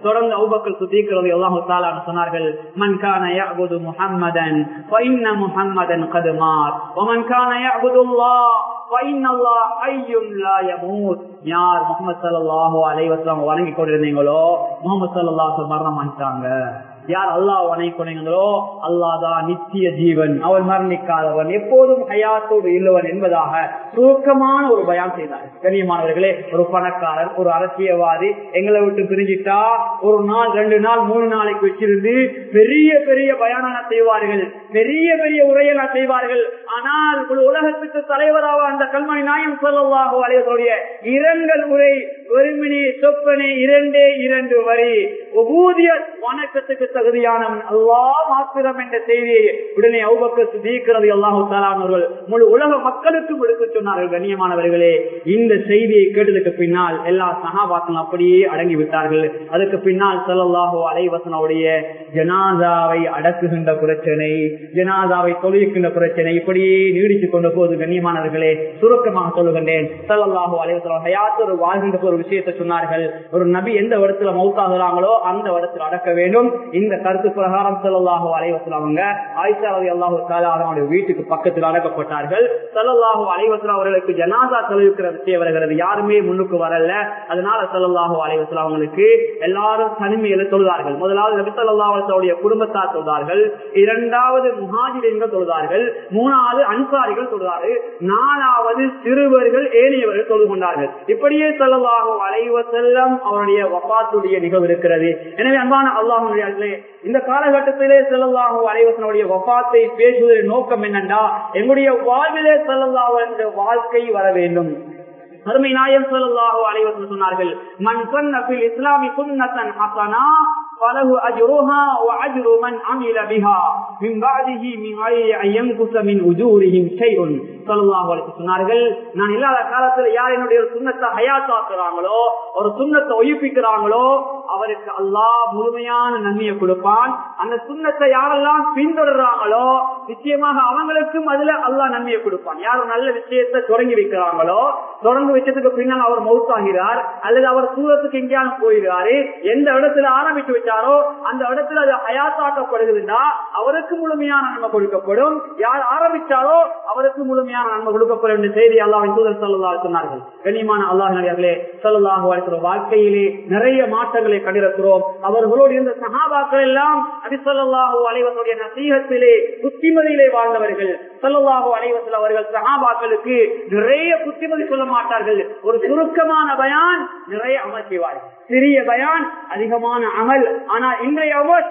தொடர்ந்து அவுபக்கல் சுத்தீக்கிறது அல்லாஹு தாலான்னு சொன்னார்கள் மன் கான யஅபுது முஹம்மதன் ஃபஇன்ன முஹம்மதன் கத் மாத் வமன் கான யஅபுதுல்லாஹ் ஃபஇன்ன அல்லாஹ் ஹய்யுன் லா யமூத் யார் முஹம்மது ஸல்லல்லாஹு அலைஹி வஸல்லம் வணங்கி கொண்டிருந்தீங்களோ முஹம்மது ஸல்லல்லாஹு அலைஹி வஸல்லம் மரணம் பண்ணிட்டாங்க யார் அல்லாஹ் வணங்கிக்கொண்டீங்களோ அல்லாஹ் தான் நித்திய ஜீவன் அவன் மரணிக்காதவன் எப்போதும் ஹயாத்தோடு இல்லவன் என்பதாக சுருக்கமான ஒரு பயான் செய்தார் கண்ணியமானவர்களே ஒரு பணக்காரர் ஒரு அரசியல்வாதி எங்களை விட்டு பிரிஞ்சிட்டா ஒரு நாள் ரெண்டு நாள் மூணு நாளைக்கு வச்சிருந்து பெரிய பெரிய பயானான செய்வார்கள் பெரிய பெரிய உரையெல்லாம் செய்வார்கள் ஆனால் ஒரு உலகத்துக்கு தலைவராக அந்த கல்மணி நாயம் சொல்லவாக அலைவர்களுடைய இரங்கல் உரை வெறுமினி சொப்பனே இரண்டே இரண்டு வரி ஊதிய வணக்கத்துக்கு தகுதியானவன் அல்லா மாத்திரம் என்ற செய்தியை உடனே அவுபக்க சுதீக்கிறது அல்லாஹு தாலானவர்கள் முழு உலக மக்களுக்கும் எடுக்க சொன்னார்கள் கண்ணியமானவர்களே இந்த செய்தியை கேட்டதுக்கு பின்னால் எல்லா சகாபாக்களும் அப்படியே அடங்கி விட்டார்கள் அதுக்கு பின்னால் செல்லல்லாஹோ அலைவசனுடைய ஜனாதாவை அடக்குகின்ற பிரச்சனை ஜனாதாவை தொழிலுக்கின்ற பிரச்சனை இப்படியே நீடித்துக் கொண்ட போது கண்ணியமானவர்களே சுருக்கமாக சொல்லுகின்றேன் செல்லல்லாஹோ அலைவசனம் ஹயாத்தொரு வாழ்கின்ற ஒரு விஷயத்தை சொன்னார்கள் ஒரு நபி எந்த இடத்துல மௌத்தாகிறாங்களோ அந்த இடத்துல அடக்க வேண்டும் இந்த கருத்து பிரகாரம் செல்லல்லாஹோ அலைவசலம் அவங்க ஆயிஷா ரவி அல்லாஹு அவருடைய வீட்டுக்கு பக்கத்தில் அடக்கப்பட்டார்கள் செல்லல்லாஹோ அலைவசலம் அவர்களுக்கு ஜனாதா தொழிலுக்கிற விஷயம் வருகிறது யாருமே முன்னுக்கு வரல அதனால செல்லல்லாஹோ அலைவசலம் அவங்களுக்கு எல்லாரும் தனிமையில தொழுதார்கள் முதலாவது நபி சல்லாவுடைய குடும்பத்தார் தொழுதார்கள் இரண்டாவது முஹாஜிரங்கள் தொழுதார்கள் மூணாவது அன்சாரிகள் தொழுதார்கள் நாலாவது சிறுவர்கள் ஏனையவர்கள் தொழுது கொண்டார்கள் இப்படியே செல்லல்லாஹோ அலைவ செல்லம் அவருடைய வப்பாத்துடைய நிகழ்வு இருக்கிறது எனவே அன்பான அல்லாஹுடைய இந்த காலகட்டத்திலே செல்லல்லாஹோ அலைவசனுடைய வப்பாத்தை பேசுவதன் நோக்கம் என்னண்டா எங்களுடைய வாழ்விலே செல்லல்லாஹோ என்ற வாழ்க்கை வர வேண்டும் அருமை நாயம் சொல்லலாஹோ அலைவசன் சொன்னார்கள் மண் சொன்ன இஸ்லாமி சுன்னத்தன் ஹசனா فله أجرها وأجر من عمل بها من بعده من غير أن ينقص من أجورهم شيء சொன்னார்கள் நான் இல்லாத காலத்துல யார் என்னுடைய சுண்ணத்தை ஹயாத்தாக்குறாங்களோ ஒரு சுண்ணத்தை ஒய்ப்பிக்கிறாங்களோ அவருக்கு அல்லாஹ் முழுமையான நன்மையை கொடுப்பான் அந்த சுண்ணத்தை யாரெல்லாம் பின்தொடர்றாங்களோ நிச்சயமாக அவங்களுக்கும் அதுல அல்லாஹ் நன்மையை கொடுப்பான் யாரும் நல்ல விஷயத்தை தொடங்கி வைக்கிறாங்களோ தொடர்ந்து வச்சதுக்கு பின்னால் அவர் மவுத்தாகிறார் அல்லது அவர் சூரத்துக்கு எங்கேயாவது போயிடுறாரு எந்த இடத்துல ஆரம்பித்து வச்சாரோ அந்த இடத்துல அது ஹயாத்தாக்கப்படுகிறதுனா அவருக்கு முழுமையான நன்மை கொடுக்கப்படும் யார் ஆரம்பிச்சாரோ அவருக்கு முழுமையான நன்மை கொடுக்கப்படும் என்ற செய்தி அல்லாவின் தூதர் சொல்லலா சொன்னார்கள் கண்ணியமான அல்லாஹ் நடிகார்களே சொல்லலாக வாழ்க்கிற வாழ்க்கையிலே நிறைய மாற்றங்களை கண்டிருக்கிறோம் அவர்களோடு இருந்த சகாபாக்கள் எல்லாம் அடிசல்லாஹு அலைவர்களுடைய நசீகத்திலே புத்திமதியிலே வாழ்ந்தவர்கள் சொல்லலாஹு அலைவசல் அவர்கள் சகாபாக்களுக்கு நிறைய புத்திமதி சொல்ல மாட்டார்கள் ஒரு சுருக்கமான பயான் நிறைய அமல் செய்வார்கள் சிறிய பயான் அதிகமான அமல் ஆனா இன்றைய அமல்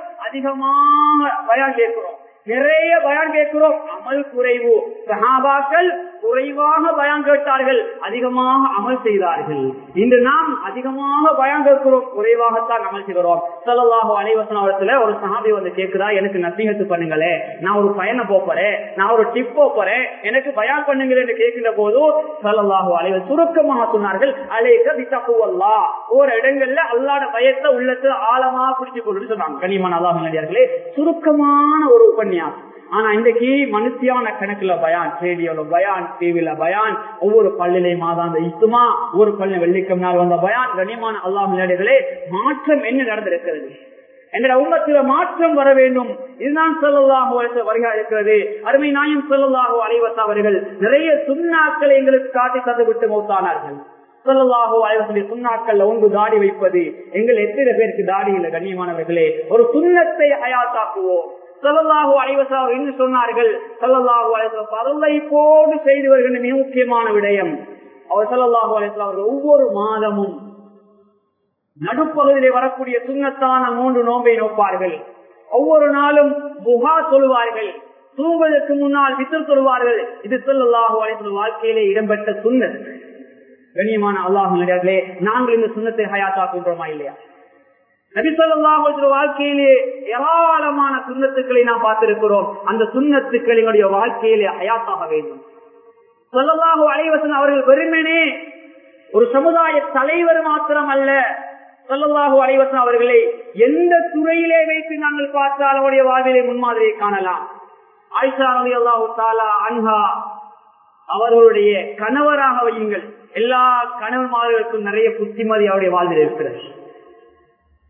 அதிகமாக பயான் கேட்கிறோம் நிறைய பயான் கேட்கிறோம் அமல் குறைவு சகாபாக்கள் குறைவாக பயம் கேட்டார்கள் அதிகமாக அமல் செய்தார்கள் இன்று நாம் அதிகமாக பயம் கேட்கிறோம் குறைவாகத்தான் அமல் செய்கிறோம் சொல்லலாக அனைவசன இடத்துல ஒரு சகாபி வந்து கேட்குதா எனக்கு நசீகத்து பண்ணுங்களே நான் ஒரு பயணம் போறேன் நான் ஒரு டிப் போறேன் எனக்கு பயான் பண்ணுங்கள் என்று கேட்கின்ற போது சொல்லலாக அனைவர் சுருக்கமாக சொன்னார்கள் அலேக்க வித்தகுவல்லா ஒரு இடங்கள்ல அல்லாட பயத்தை உள்ளத்துல ஆழமா பிடிச்சு கொண்டு சொன்னாங்க கனிமன் அல்லாஹர்களே சுருக்கமான ஒரு உபன்யாசம் ஆனா இன்றைக்கு மனுஷியான கணக்குல பயான் ரேடியோல பயான் டிவில பயான் ஒவ்வொரு பள்ளியிலே மாதாந்த இசுமா ஒவ்வொரு பள்ளி வெள்ளிக்கம் நாள் வந்த பயான் கனிமான அல்லாஹ் நிலைகளே மாற்றம் என்ன நடந்திருக்கிறது என்ற உண்மத்தில மாற்றம் வர வேண்டும் இதுதான் சொல்லலாக வருகா இருக்கிறது அருமை நாயம் சொல்லலாக அலைவத்த அவர்கள் நிறைய சுண்ணாக்களை எங்களுக்கு காட்டி தந்து விட்டு மௌத்தானார்கள் சொல்லலாகோ அலைவசனுடைய சுண்ணாக்கள் ஒன்று தாடி வைப்பது எங்கள் எத்தனை பேருக்கு தாடி இல்லை கண்ணியமானவர்களே ஒரு சுண்ணத்தை அயாத்தாக்குவோம் சல்லல்லாஹு அலைவசம் என்று சொன்னார்கள் சல்லல்லாஹு அலைவசம் பரலை போடு செய்து வருகின்ற மிக முக்கியமான விடயம் அவர் சல்லல்லாஹு அலைவசம் அவர்கள் ஒவ்வொரு மாதமும் நடுப்பகுதியிலே வரக்கூடிய சுண்ணத்தான மூன்று நோம்பை நோப்பார்கள் ஒவ்வொரு நாளும் புகா சொல்வார்கள் தூங்குவதற்கு முன்னால் வித்தர் சொல்வார்கள் இது சொல்லல்லாஹு அலைவசம் வாழ்க்கையிலே இடம்பெற்ற சுண்ணத் கண்ணியமான அல்லாஹு நடிகார்களே நாங்கள் இந்த சுண்ணத்தை ஹயாத்தாக்குன்றோமா இல்லையா நபிசல்லாஹ் வாழ்க்கையிலே ஏராளமான சுண்ணத்துக்களை நாம் பார்த்திருக்கிறோம் அந்த சுண்ணத்துக்கள் எங்களுடைய வாழ்க்கையிலே அயாத்தாக வேண்டும் சொல்லலாக அலைவசன் அவர்கள் வெறுமனே ஒரு சமுதாய தலைவர் மாத்திரம் அல்ல சொல்லலாக அலைவசன் அவர்களை எந்த துறையிலே வைத்து நாங்கள் பார்த்தால் அவருடைய வாழ்விலே முன்மாதிரியை காணலாம் ஆயிஷா அலி அல்லாஹு தாலா அன்ஹா அவர்களுடைய கணவராக வையுங்கள் எல்லா கணவன்மார்களுக்கும் நிறைய புத்திமதி அவருடைய வாழ்வில் இருக்கிறது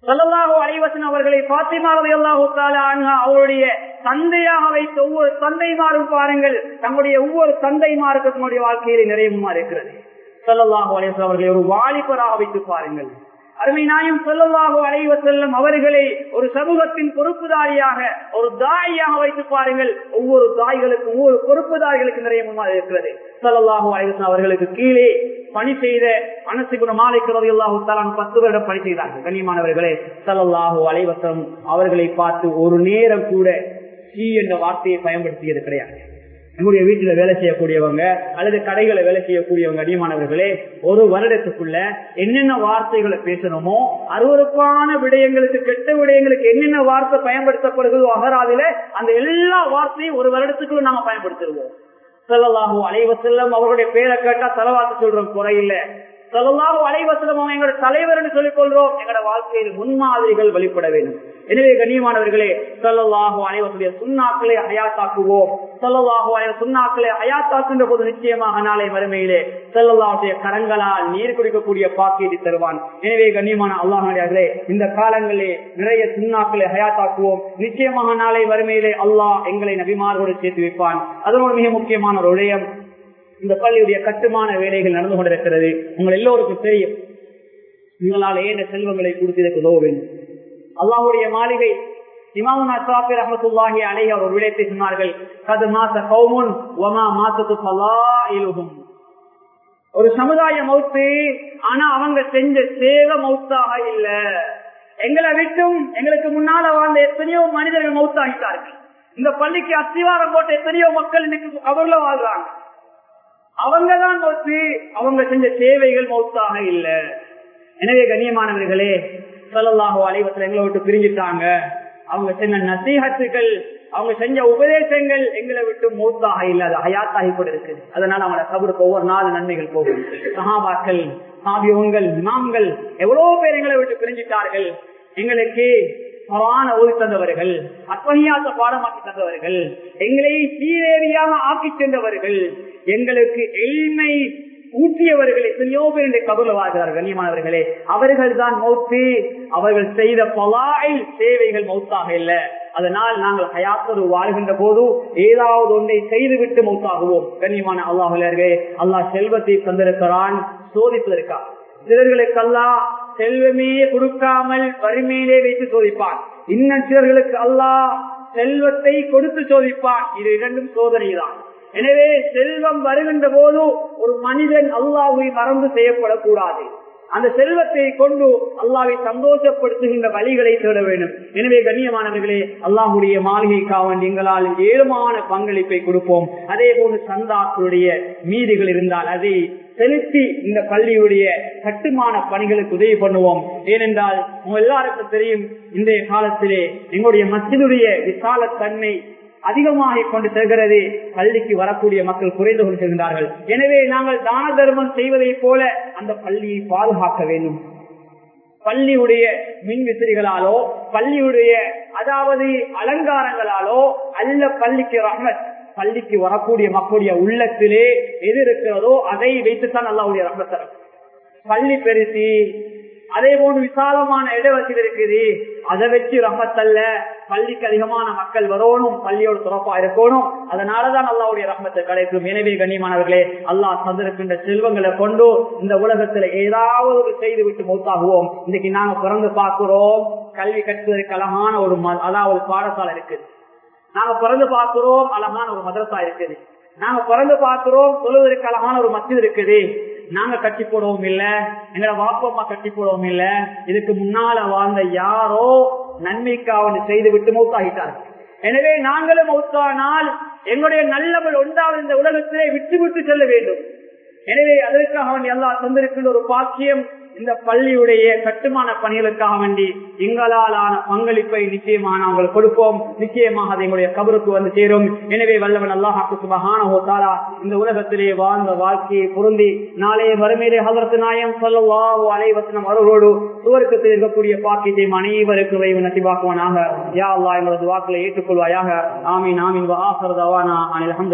சல்லல்லாஹு அலைவசன் அவர்களை பாத்திமா ரலியல்லாஹு தஆலா அன்ஹா அவருடைய தந்தையாக வைத்த ஒவ்வொரு தந்தைமாரும் பாருங்கள் தங்களுடைய ஒவ்வொரு தந்தைமாருக்கு தன்னுடைய வாழ்க்கையிலே நிறைவுமா இருக்கிறது சல்லல்லாஹு அலைவசன் அவர்களை ஒரு வாலிபராக வைத்து பாருங்கள் அருமை நாயம் சொல்லலாக அலைவ செல்லும் அவர்களை ஒரு சமூகத்தின் பொறுப்புதாரியாக ஒரு தாயாக வைத்து பாருங்கள் ஒவ்வொரு தாய்களுக்கும் ஒவ்வொரு பொறுப்புதாரிகளுக்கு நிறைய முன்னால் இருக்கிறது சொல்லலாக அலைவசன் அவர்களுக்கு கீழே பணி செய்த அனசிகுண மாலைக்கு அல்லாஹு தலான் பத்து வருடம் பணி செய்தார்கள் கண்ணியமானவர்களே சல்லல்லாஹு அலைவசம் அவர்களை பார்த்து ஒரு நேரம் கூட சி என்ற வார்த்தையை பயன்படுத்தியது கிடையாது நம்முடைய வீட்டுல வேலை செய்யக்கூடியவங்க அல்லது கடைகளை வேலை செய்யக்கூடியவங்க அதிகமானவர்களே ஒரு வருடத்துக்குள்ள என்னென்ன வார்த்தைகளை பேசணுமோ அருவறுப்பான விடயங்களுக்கு கெட்ட விடயங்களுக்கு என்னென்ன வார்த்தை பயன்படுத்தப்படுகிறதோ அகராதில அந்த எல்லா வார்த்தையும் ஒரு வருடத்துக்குள்ள நாம பயன்படுத்திடுவோம் செல்லலாகும் அலைவ செல்லம் அவருடைய பேரை கேட்டா தலவாத்து சொல்றோம் குறையில்லை செல்லலாக அலைவசலம் எங்களோட தலைவர் என்று சொல்லிக் கொள்றோம் எங்களோட வாழ்க்கையில் முன்மாதிரிகள் வெளிப்பட வேண்டும் எனவே கண்ணியமானவர்களே சொல்லலாக அனைவருடைய சுண்ணாக்களை அயாத்தாக்குவோம் சொல்லலாக அனைவர் சுண்ணாக்களை அயாத்தாக்குன்ற போது நிச்சயமாக நாளை வறுமையிலே செல்லல்லாவுடைய கரங்களால் நீர் குடிக்கக்கூடிய பாக்கியத்தை தருவான் எனவே கண்ணியமான அல்லாஹே இந்த காலங்களிலே நிறைய சுண்ணாக்களை அயாத்தாக்குவோம் நிச்சயமாக நாளை வறுமையிலே அல்லாஹ் எங்களை நபிமாரோடு சேர்த்து வைப்பான் அதனோடு மிக முக்கியமான ஒரு விடயம் இந்த பள்ளியுடைய கட்டுமான வேலைகள் நடந்து கொண்டிருக்கிறது உங்கள் எல்லோருக்கும் தெரியும் உங்களால் ஏன செல்வங்களை கொடுத்திருக்க உதவ வேண்டும் அல்லாஹுடைய மாளிகை இமாமுனா சாபிர் அஹமத்துல்லாஹி அலை அவர் ஒரு விடயத்தை சொன்னார்கள் கது மாச கௌமுன் ஒமா மாசத்து பலாயிலுகும் ஒரு சமுதாய மௌத்து ஆனா அவங்க செஞ்ச சேவ மௌத்தாக இல்ல எங்களை விட்டும் எங்களுக்கு முன்னால வாழ்ந்த எத்தனையோ மனிதர்கள் மௌத்தாகிட்டார்கள் இந்த பள்ளிக்கு அஸ்திவாரம் போட்ட எத்தனையோ மக்கள் இன்னைக்கு அவர்கள வாழ்றாங்க அவங்கதான் மௌத்து அவங்க செஞ்ச சேவைகள் மௌத்தாக இல்ல எனவே கண்ணியமானவர்களே சொல்லலாக அலைவத்தில் எங்களை விட்டு பிரிஞ்சுட்டாங்க அவங்க செஞ்ச நசீகத்துகள் அவங்க செஞ்ச உபதேசங்கள் எங்களை விட்டு மூத்தாக இல்லாத ஹயாத்தாகி கூட இருக்குது அதனால அவங்களோட கபருக்கு ஒவ்வொரு நாலு நன்மைகள் போகும் சகாபாக்கள் சாபியோங்கள் இமாம்கள் எவ்வளவு பேர் எங்களை விட்டு பிரிஞ்சிட்டார்கள் எங்களுக்கு பவான ஓதி தந்தவர்கள் அத்தகையாத்த பாடமாக்கி தந்தவர்கள் எங்களை சீரேறியாக ஆக்கி சென்றவர்கள் எங்களுக்கு எளிமை ஊற்றியவர்கள் எத்தனையோ பேர் இன்றைய கபூர்ல வாழ்கிறார்கள் கண்ணியமானவர்களே அவர்கள் தான் மௌத்து அவர்கள் செய்த பலாயில் சேவைகள் மௌத்தாக இல்லை அதனால் நாங்கள் ஹயாத்தோடு வாழ்கின்ற போது ஏதாவது ஒன்றை செய்துவிட்டு மௌத்தாகுவோம் கண்ணியமான அல்லாஹர்களே அல்லாஹ் செல்வத்தை தந்திருக்கிறான் சோதிப்பதற்கா சிலர்களுக்கு அல்லாஹ் செல்வமே கொடுக்காமல் வறுமையிலே வைத்து சோதிப்பான் இன்னும் சிலர்களுக்கு அல்லாஹ் செல்வத்தை கொடுத்து சோதிப்பான் இது இரண்டும் சோதனை தான் எனவே செல்வம் வருகின்ற போது ஒரு மனிதன் அல்லாஹை மறந்து செய்யப்படக்கூடாது அந்த செல்வத்தை கொண்டு அல்லாவை சந்தோஷப்படுத்துகின்ற வழிகளை தேட வேண்டும் எனவே கண்ணியமானவர்களே அல்லாஹுடைய மாளிகைக்காக எங்களால் ஏழுமான பங்களிப்பை கொடுப்போம் அதே போன்று சந்தாக்களுடைய மீதிகள் இருந்தால் அதை செலுத்தி இந்த பள்ளியுடைய கட்டுமான பணிகளுக்கு உதவி பண்ணுவோம் ஏனென்றால் உங்க எல்லாருக்கும் தெரியும் இன்றைய காலத்திலே எங்களுடைய மத்தியுடைய விசால தன்மை அதிகமாக கொண்டு செல்கிறது பள்ளிக்கு வரக்கூடிய மக்கள் குறைந்து கொண்டு செல்கின்றார்கள் எனவே நாங்கள் தான தர்மம் செய்வதை போல அந்த பள்ளியை பாதுகாக்க வேண்டும் பள்ளியுடைய மின் விசிறிகளாலோ பள்ளியுடைய அதாவது அலங்காரங்களாலோ அல்ல பள்ளிக்கு ரஹ்மத் பள்ளிக்கு வரக்கூடிய மக்களுடைய உள்ளத்திலே எது இருக்கிறதோ அதை வைத்துத்தான் அல்லாவுடைய ரஹ்மத் தரும் பள்ளி பெருசி அதே போன்று விசாலமான இடவசதி இருக்குது அதை வச்சு ரஹத்தல்ல பள்ளிக்கு அதிகமான மக்கள் வரணும் பள்ளியோட சிறப்பா இருக்கணும் அதனாலதான் அல்லாவுடைய ரஹமத்தை கிடைக்கும் எனவே கண்ணியமானவர்களே அல்லாஹ் தந்திருக்கின்ற செல்வங்களை கொண்டு இந்த உலகத்துல ஏதாவது ஒரு செய்து விட்டு மூத்தாகுவோம் இன்னைக்கு நாங்க பிறந்து பார்க்கிறோம் கல்வி கற்றுவதற்கு அழகான ஒரு அதாவது பாடசாலை இருக்குது நாங்க பிறந்து பார்க்கிறோம் அழகான ஒரு மதரசா இருக்குது நாங்க பிறந்து பார்க்கிறோம் சொல்வதற்கு அழகான ஒரு மசித் இருக்குது நாங்க கட்டி போடவும் இல்ல எங்களை வாப்பம்மா கட்டி போடவும் இல்ல இதுக்கு முன்னால வாழ்ந்த யாரோ நன்மைக்காக செய்து விட்டு மௌத்தாகிட்டார்கள் எனவே நாங்களும் மௌத்தானால் எங்களுடைய நல்லவள் ஒன்றாவது இந்த உலகத்திலே விட்டு விட்டு செல்ல வேண்டும் எனவே அதற்காக அவன் எல்லா தந்திருக்கின்ற ஒரு பாக்கியம் இந்த பள்ளியுடைய கட்டுமான பணிகளுக்காக வேண்டி எங்களாலான பங்களிப்பை நிச்சயமாக நாங்கள் கொடுப்போம் நிச்சயமாக அது எங்களுடைய கபருக்கு வந்து சேரும் எனவே வல்லவன் அல்லாஹாக்கு சுபகான ஹோத்தாரா இந்த உலகத்திலே வாழ்ந்த வாழ்க்கையை பொருந்தி நாளைய வறுமையிலே ஹதரத்து நாயம் சொல்லவாவோ அலைவசனம் அவர்களோடு சுவர்க்கத்தில் இருக்கக்கூடிய பாக்கியத்தை அனைவருக்கு வைவு நசிவாக்குவானாக யா அல்லா எங்களது வாக்களை ஏற்றுக்கொள்வாயாக ஆமீன் ஆமீன் வாசரதாவானா அனில்